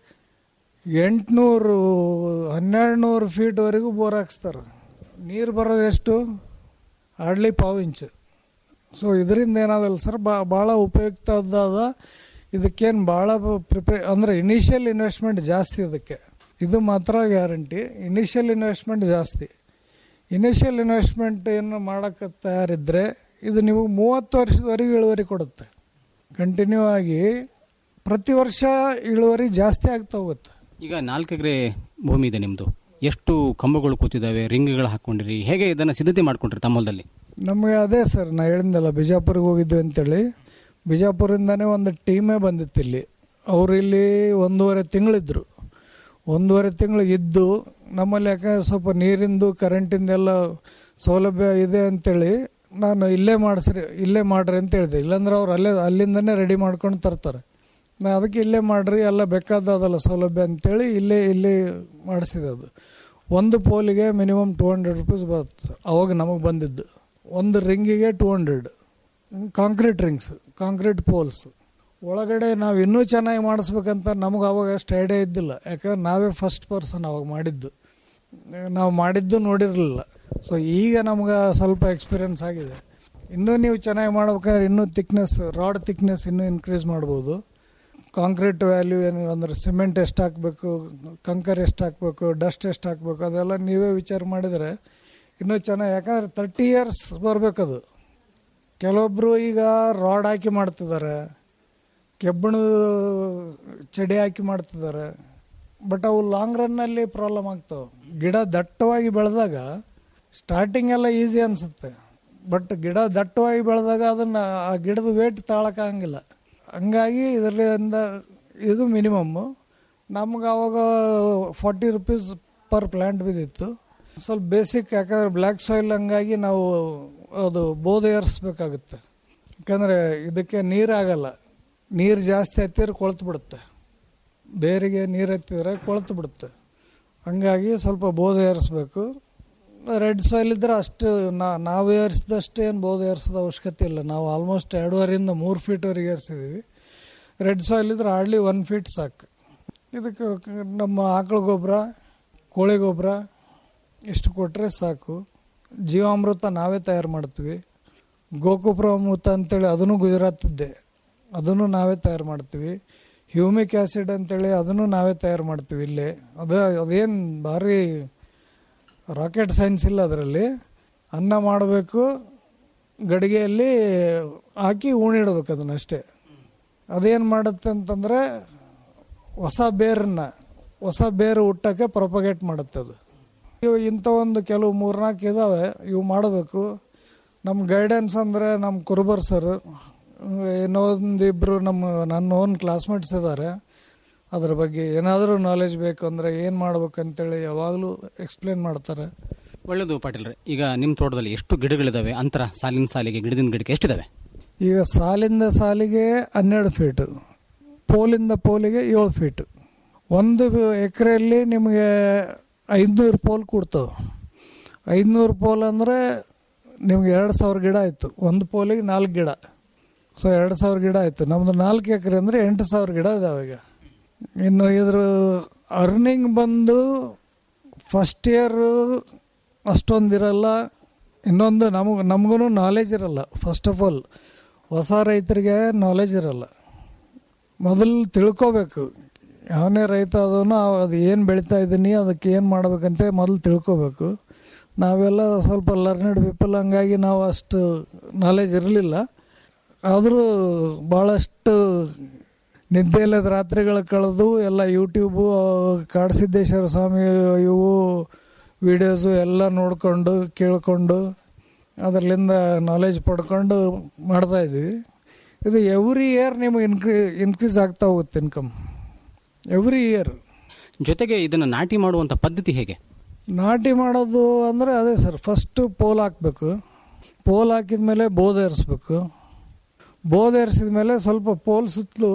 ಎಂಟುನೂರು ಹನ್ನೆರಡು ನೂರು ಫೀಟ್ವರೆಗೂ ಬೋರ್ ಹಾಕ್ಸ್ತಾರೆ ನೀರು ಬರೋದು ಎಷ್ಟು ಹಾರ್ಡ್ಲಿ ಪಾವು ಇಂಚು ಸೊ ಇದರಿಂದ ಏನಾದಲ್ಲ ಸರ್ ಬಾ ಭಾಳ ಉಪಯುಕ್ತವಾದ ಇದಕ್ಕೇನು ಭಾಳ ಪ್ರಿಪೇ ಅಂದರೆ ಇನಿಷಿಯಲ್ ಇನ್ವೆಸ್ಟ್ಮೆಂಟ್ ಜಾಸ್ತಿ ಇದಕ್ಕೆ ಇದು ಮಾತ್ರ ಗ್ಯಾರಂಟಿ ಇನಿಷಿಯಲ್ ಇನ್ವೆಸ್ಟ್ಮೆಂಟ್ ಜಾಸ್ತಿ ಇನಿಷಿಯಲ್ ಇನ್ವೆಸ್ಟ್ಮೆಂಟ್ ಏನು ಮಾಡೋಕ್ಕೆ ತಯಾರಿದ್ದರೆ ಇದು ನಿಮಗೆ ಮೂವತ್ತು ವರ್ಷದವರೆಗೂ ಇಳುವರಿ ಕೊಡುತ್ತೆ ಕಂಟಿನ್ಯೂ ಆಗಿ ಪ್ರತಿ ವರ್ಷ ಇಳುವರಿ ಜಾಸ್ತಿ ಆಗ್ತಾ ಹೋಗುತ್ತೆ ಈಗ ನಾಲ್ಕು ಎಕರೆ ಭೂಮಿ ಇದೆ ನಿಮ್ಮದು ಎಷ್ಟು ಕಂಬಗಳು ಕೂತಿದ್ದಾವೆ ರಿಂಗ್ಗಳು ಹಾಕ್ಕೊಂಡಿರಿ ಹೇಗೆ ಇದನ್ನು ಸಿದ್ಧತೆ ಮಾಡ್ಕೊಂಡ್ರಿ ತಮ್ಮ ಹೊಲದಲ್ಲಿ ನಮಗೆ ಅದೇ ಸರ್ ನಾ ಹೇಳಿದ್ನಲ್ಲ ಬಿಜಾಪುರಿಗೆ ಹೋಗಿದ್ವಿ ಅಂತೇಳಿ ಬಿಜಾಪುರಿಂದನೇ ಒಂದು ಟೀಮೇ ಬಂದಿತ್ತು ಇಲ್ಲಿ ಅವರು ಇಲ್ಲಿ ಒಂದೂವರೆ ತಿಂಗಳಿದ್ರು ಒಂದೂವರೆ ತಿಂಗಳು ಇದ್ದು ನಮ್ಮಲ್ಲಿ ಯಾಕಂದ್ರೆ ಸ್ವಲ್ಪ ನೀರಿಂದು ಕರೆಂಟಿಂದೆಲ್ಲ ಸೌಲಭ್ಯ ಇದೆ ಅಂತೇಳಿ ನಾನು ಇಲ್ಲೇ ಮಾಡಿಸ್ರಿ ಇಲ್ಲೇ ಮಾಡ್ರಿ ಅಂತ ಹೇಳಿದೆ ಇಲ್ಲಾಂದ್ರೆ ಅವ್ರು ಅಲ್ಲೇ ಅಲ್ಲಿಂದನೇ ರೆಡಿ ಮಾಡ್ಕೊಂಡು ತರ್ತಾರೆ ನಾ ಅದಕ್ಕೆ ಇಲ್ಲೇ ಮಾಡ್ರಿ ಎಲ್ಲ ಬೇಕಾದದಲ್ಲ ಸೌಲಭ್ಯ ಅಂತೇಳಿ ಇಲ್ಲೇ ಇಲ್ಲೇ ಮಾಡಿಸಿದೆ ಅದು ಒಂದು ಪೋಲಿಗೆ ಮಿನಿಮಮ್ ಟೂ ಹಂಡ್ರೆಡ್ ರುಪೀಸ್ ಬರುತ್ತೆ ಅವಾಗ ನಮಗೆ ಬಂದಿದ್ದು ಒಂದು ರಿಂಗಿಗೆ two hundred concrete rings concrete poles ಒಳಗಡೆ ನಾವು ಇನ್ನೂ ಚೆನ್ನಾಗಿ ಮಾಡಿಸ್ಬೇಕಂತ ನಮಗೆ ಅವಾಗ ಅಷ್ಟು ಐಡಿಯಾ ಇದ್ದಿಲ್ಲ ಯಾಕಂದ್ರೆ ನಾವೇ ಫಸ್ಟ್ ಪರ್ಸನ್ ಅವಾಗ ಮಾಡಿದ್ದು ನಾವು ಮಾಡಿದ್ದು ನೋಡಿರಲಿಲ್ಲ ಸೊ ಈಗ ನಮ್ಗೆ ಸ್ವಲ್ಪ ಎಕ್ಸ್ಪೀರಿಯನ್ಸ್ ಆಗಿದೆ ಇನ್ನೂ ನೀವು ಚೆನ್ನಾಗಿ ಮಾಡ್ಬೇಕಾದ್ರೆ ಇನ್ನೂ ತಿಕ್ನೆಸ್ ರಾಡ್ ತಿಕ್ನೆಸ್ ಇನ್ನೂ ಇನ್ಕ್ರೀಸ್ ಮಾಡ್ಬೋದು ಕಾಂಕ್ರೀಟ್ ವ್ಯಾಲ್ಯೂ ಏನು ಅಂದರೆ ಸಿಮೆಂಟ್ ಎಷ್ಟು ಹಾಕಬೇಕು ಕಂಕರ್ ಎಷ್ಟು ಹಾಕಬೇಕು ಡಸ್ಟ್ ಎಷ್ಟು ಹಾಕಬೇಕು ಅದೆಲ್ಲ ನೀವೇ ವಿಚಾರ ಮಾಡಿದರೆ ಇನ್ನೂ ಚೆನ್ನಾಗಿ ಯಾಕಂದ್ರೆ ತರ್ಟಿ ಇಯರ್ಸ್ ಬರಬೇಕದು ಕೆಲವೊಬ್ಬರು ಈಗ ರಾಡ್ ಹಾಕಿ ಮಾಡ್ತಿದ್ದಾರೆ ಕೆಬ್ಬಣ ಚಡಿ ಹಾಕಿ ಮಾಡ್ತಿದ್ದಾರೆ ಬಟ್ ಅವು ಲಾಂಗ್ ರನ್ನಲ್ಲಿ ಪ್ರಾಬ್ಲಮ್ ಆಗ್ತಾವೆ ಗಿಡ ದಟ್ಟವಾಗಿ ಬೆಳೆದಾಗ ಸ್ಟಾರ್ಟಿಂಗ್ ಎಲ್ಲ ಈಸಿ ಅನಿಸುತ್ತೆ ಬಟ್ ಗಿಡ ದಟ್ಟವಾಗಿ ಬೆಳೆದಾಗ ಅದನ್ನು ಆ ಗಿಡದ ವೇಟ್ ತಾಳಕ್ಕಾಗಂಗಿಲ್ಲ ಹಂಗಾಗಿ ಇದರಿಂದ ಇದು ಮಿನಿಮಮ್ಮು ನಮ್ಗೆ ಅವಾಗ ಫಾರ್ಟಿ ರುಪೀಸ್ ಪರ್ ಪ್ಲ್ಯಾಂಟ್ ಬಿದ್ದಿತ್ತು ಸ್ವಲ್ಪ ಬೇಸಿಕ್ ಯಾಕಂದ್ರೆ ಬ್ಲ್ಯಾಕ್ ಸಾಯಿಲ್ ಹಂಗಾಗಿ ನಾವು ಅದು ಬೋಧ ಏರಿಸ್ಬೇಕಾಗುತ್ತೆ ಯಾಕಂದರೆ ಇದಕ್ಕೆ ನೀರಾಗಲ್ಲ ನೀರು ಜಾಸ್ತಿ ಹತ್ತಿರ ಕೊಳ್ತು ಬಿಡುತ್ತೆ ಬೇರಿಗೆ ನೀರು ಹತ್ತಿದ್ರೆ ಕೊಳ್ತು ಬಿಡುತ್ತೆ ಹಂಗಾಗಿ ಸ್ವಲ್ಪ ಬೋಧ ಏರಿಸ್ಬೇಕು ರೆಡ್ ಸಾಯಿಲ್ ಇದ್ದರೆ ಅಷ್ಟು ನಾವು ಏರಿಸಿದಷ್ಟು ಏನು ಬೋಧ ಏರಿಸೋದು ಅವಶ್ಯಕತೆ ಇಲ್ಲ ನಾವು ಆಲ್ಮೋಸ್ಟ್ ಎರಡೂವರೆಯಿಂದ ಮೂರು ಫೀಟ್ವರೆಗೆ ಏರಿಸಿದ್ದೀವಿ ರೆಡ್ ಸಾಯಿಲ್ ಇದ್ರೆ ಹಾರ್ಡ್ಲಿ ಒನ್ ಫೀಟ್ ಸಾಕು ಇದಕ್ಕೆ ನಮ್ಮ ಆಕಳ ಗೊಬ್ಬರ ಕೋಳಿ ಗೊಬ್ಬರ ಇಷ್ಟು ಕೊಟ್ಟರೆ ಸಾಕು ಜೀವಾಮೃತ ನಾವೇ ತಯಾರು ಮಾಡ್ತೀವಿ ಗೋಕುಪ್ರಾಮೃತ ಅಂತೇಳಿ ಅದನ್ನು ಗುಜರಾತಿದ್ದೆ ಅದನ್ನು ನಾವೇ ತಯಾರು ಮಾಡ್ತೀವಿ ಹ್ಯೂಮಿಕ್ ಆ್ಯಸಿಡ್ ಅಂತೇಳಿ ಅದನ್ನು ನಾವೇ ತಯಾರು ಮಾಡ್ತೀವಿ ಇಲ್ಲೇ ಅದು ಅದೇನು ಭಾರಿ ರಾಕೆಟ್ ಸೈನ್ಸ್ ಇಲ್ಲ ಅದರಲ್ಲಿ ಅನ್ನ ಮಾಡಬೇಕು ಗಡಿಗೆಯಲ್ಲಿ ಹಾಕಿ ಉಣಿಡ್ಬೇಕು ಅದನ್ನ ಅಷ್ಟೇ ಅದೇನು ಮಾಡುತ್ತೆ ಅಂತಂದರೆ ಹೊಸ ಬೇರನ್ನ ಹೊಸ ಬೇರು ಹುಟ್ಟಕ್ಕೆ ಪ್ರೊಪಗೇಟ್ ಮಾಡುತ್ತೆ ಅದು ಇವು ಇಂಥ ಒಂದು ಕೆಲವು ಮೂರ್ನಾಲ್ಕು ಇದ್ದಾವೆ ಇವು ಮಾಡಬೇಕು ನಮ್ಮ ಗೈಡೆನ್ಸ್ ಅಂದರೆ ನಮ್ಮ ಕುರುಬರ್ ಸರ್ ಇನ್ನೊಂದು ಇಬ್ಬರು ನಮ್ಮ ನನ್ನ ಓನ್ ಕ್ಲಾಸ್ಮೇಟ್ಸ್ ಇದ್ದಾರೆ ಅದ್ರ ಬಗ್ಗೆ ಏನಾದರೂ ನಾಲೆಜ್ ಬೇಕು ಅಂದರೆ ಏನು ಮಾಡ್ಬೇಕಂತೇಳಿ ಯಾವಾಗಲೂ ಎಕ್ಸ್ಪ್ಲೇನ್ ಮಾಡ್ತಾರೆ ಒಳ್ಳೆಯದು ಪಾಟೀಲ್ರೆ ಈಗ ನಿಮ್ಮ ತೋಟದಲ್ಲಿ ಎಷ್ಟು ಗಿಡಗಳಿದಾವೆ ಅಂತರ ಸಾಲಿನ ಸಾಲಿಗೆ ಗಿಡದಿಂದ ಗಿಡಕ್ಕೆ ಎಷ್ಟಿದಾವೆ ಈಗ ಸಾಲಿಂದ ಸಾಲಿಗೆ ಹನ್ನೆರಡು ಫೀಟು ಪೋಲಿಂದ ಪೋಲಿಗೆ ಏಳು ಫೀಟು ಒಂದು ಎಕರೆಯಲ್ಲಿ ನಿಮಗೆ ಐದುನೂರು ಪೋಲ್ ಕೊಡ್ತಾವೆ ಐದುನೂರು ಪೋಲ್ ಅಂದರೆ ನಿಮ್ಗೆ ಎರಡು ಸಾವಿರ ಗಿಡ ಆಯಿತು ಒಂದು ಪೋಲಿಗೆ ನಾಲ್ಕು ಗಿಡ ಸೊ ಎರಡು ಸಾವಿರ ಗಿಡ ಆಯಿತು ನಮ್ಮದು ನಾಲ್ಕು ಎಕರೆ ಅಂದರೆ ಎಂಟು ಸಾವಿರ ಗಿಡ ಇದಾವೆ ಈಗ ಇನ್ನು ಇದ್ರ ಅರ್ನಿಂಗ್ ಬಂದು ಫಸ್ಟ್ ಇಯರು ಅಷ್ಟೊಂದು ಇರಲ್ಲ ಇನ್ನೊಂದು ನಮಗೆ ನಮಗೂ ನಾಲೆಜ್ ಇರಲ್ಲ ಫಸ್ಟ್ ಆಫ್ ಆಲ್ ಹೊಸ ರೈತರಿಗೆ ನಾಲೆಜ್ ಇರಲ್ಲ ಮೊದಲು ತಿಳ್ಕೋಬೇಕು ಯಾವನೇ ರೈತ ಅದನ್ನು ಅದು ಏನು ಬೆಳೀತಾ ಇದ್ದೀನಿ ಅದಕ್ಕೆ ಏನು ಮಾಡ್ಬೇಕಂತ ಮೊದಲು ತಿಳ್ಕೋಬೇಕು ನಾವೆಲ್ಲ ಸ್ವಲ್ಪ ಲರ್ನೆಡ್ ಪೀಪಲ್ ಹಂಗಾಗಿ ನಾವು ಅಷ್ಟು ನಾಲೆಜ್ ಇರಲಿಲ್ಲ ಆದರೂ ಭಾಳಷ್ಟು ನಿದ್ದೆ ಇಲ್ಲದ ರಾತ್ರಿಗಳು ಕಳೆದು ಎಲ್ಲ ಯೂಟ್ಯೂಬು ಕಾಡಸಿದ್ದೇಶ್ವರ ಸ್ವಾಮಿ ಇವು ವಿಡಿಯೋಸು ಎಲ್ಲ ನೋಡಿಕೊಂಡು ಕೇಳಿಕೊಂಡು ಅದರಲ್ಲಿಂದ ನಾಲೆಜ್ ಪಡ್ಕೊಂಡು ಮಾಡ್ತಾಯಿದ್ವಿ ಇದು ಎವ್ರಿ ಇಯರ್ ನಿಮಗೆ ಇನ್ಕ್ರೀ ಇನ್ಕ್ರೀಸ್ ಆಗ್ತಾ ಹೋಗುತ್ತೆ ಇನ್ಕಮ್ ಎವ್ರಿ ಇಯರ್ ಜೊತೆಗೆ ಇದನ್ನು ನಾಟಿ ಮಾಡುವಂಥ ಪದ್ಧತಿ ಹೇಗೆ ನಾಟಿ ಮಾಡೋದು ಅಂದರೆ ಅದೇ ಸರ್ ಫಸ್ಟು ಪೋಲ್ ಹಾಕಬೇಕು ಪೋಲ್ ಹಾಕಿದ ಮೇಲೆ ಬೋಧ ಏರಿಸ್ಬೇಕು ಬೋಧ ಏರಿಸಿದ ಮೇಲೆ ಸ್ವಲ್ಪ ಪೋಲ್ ಸುತ್ತಲೂ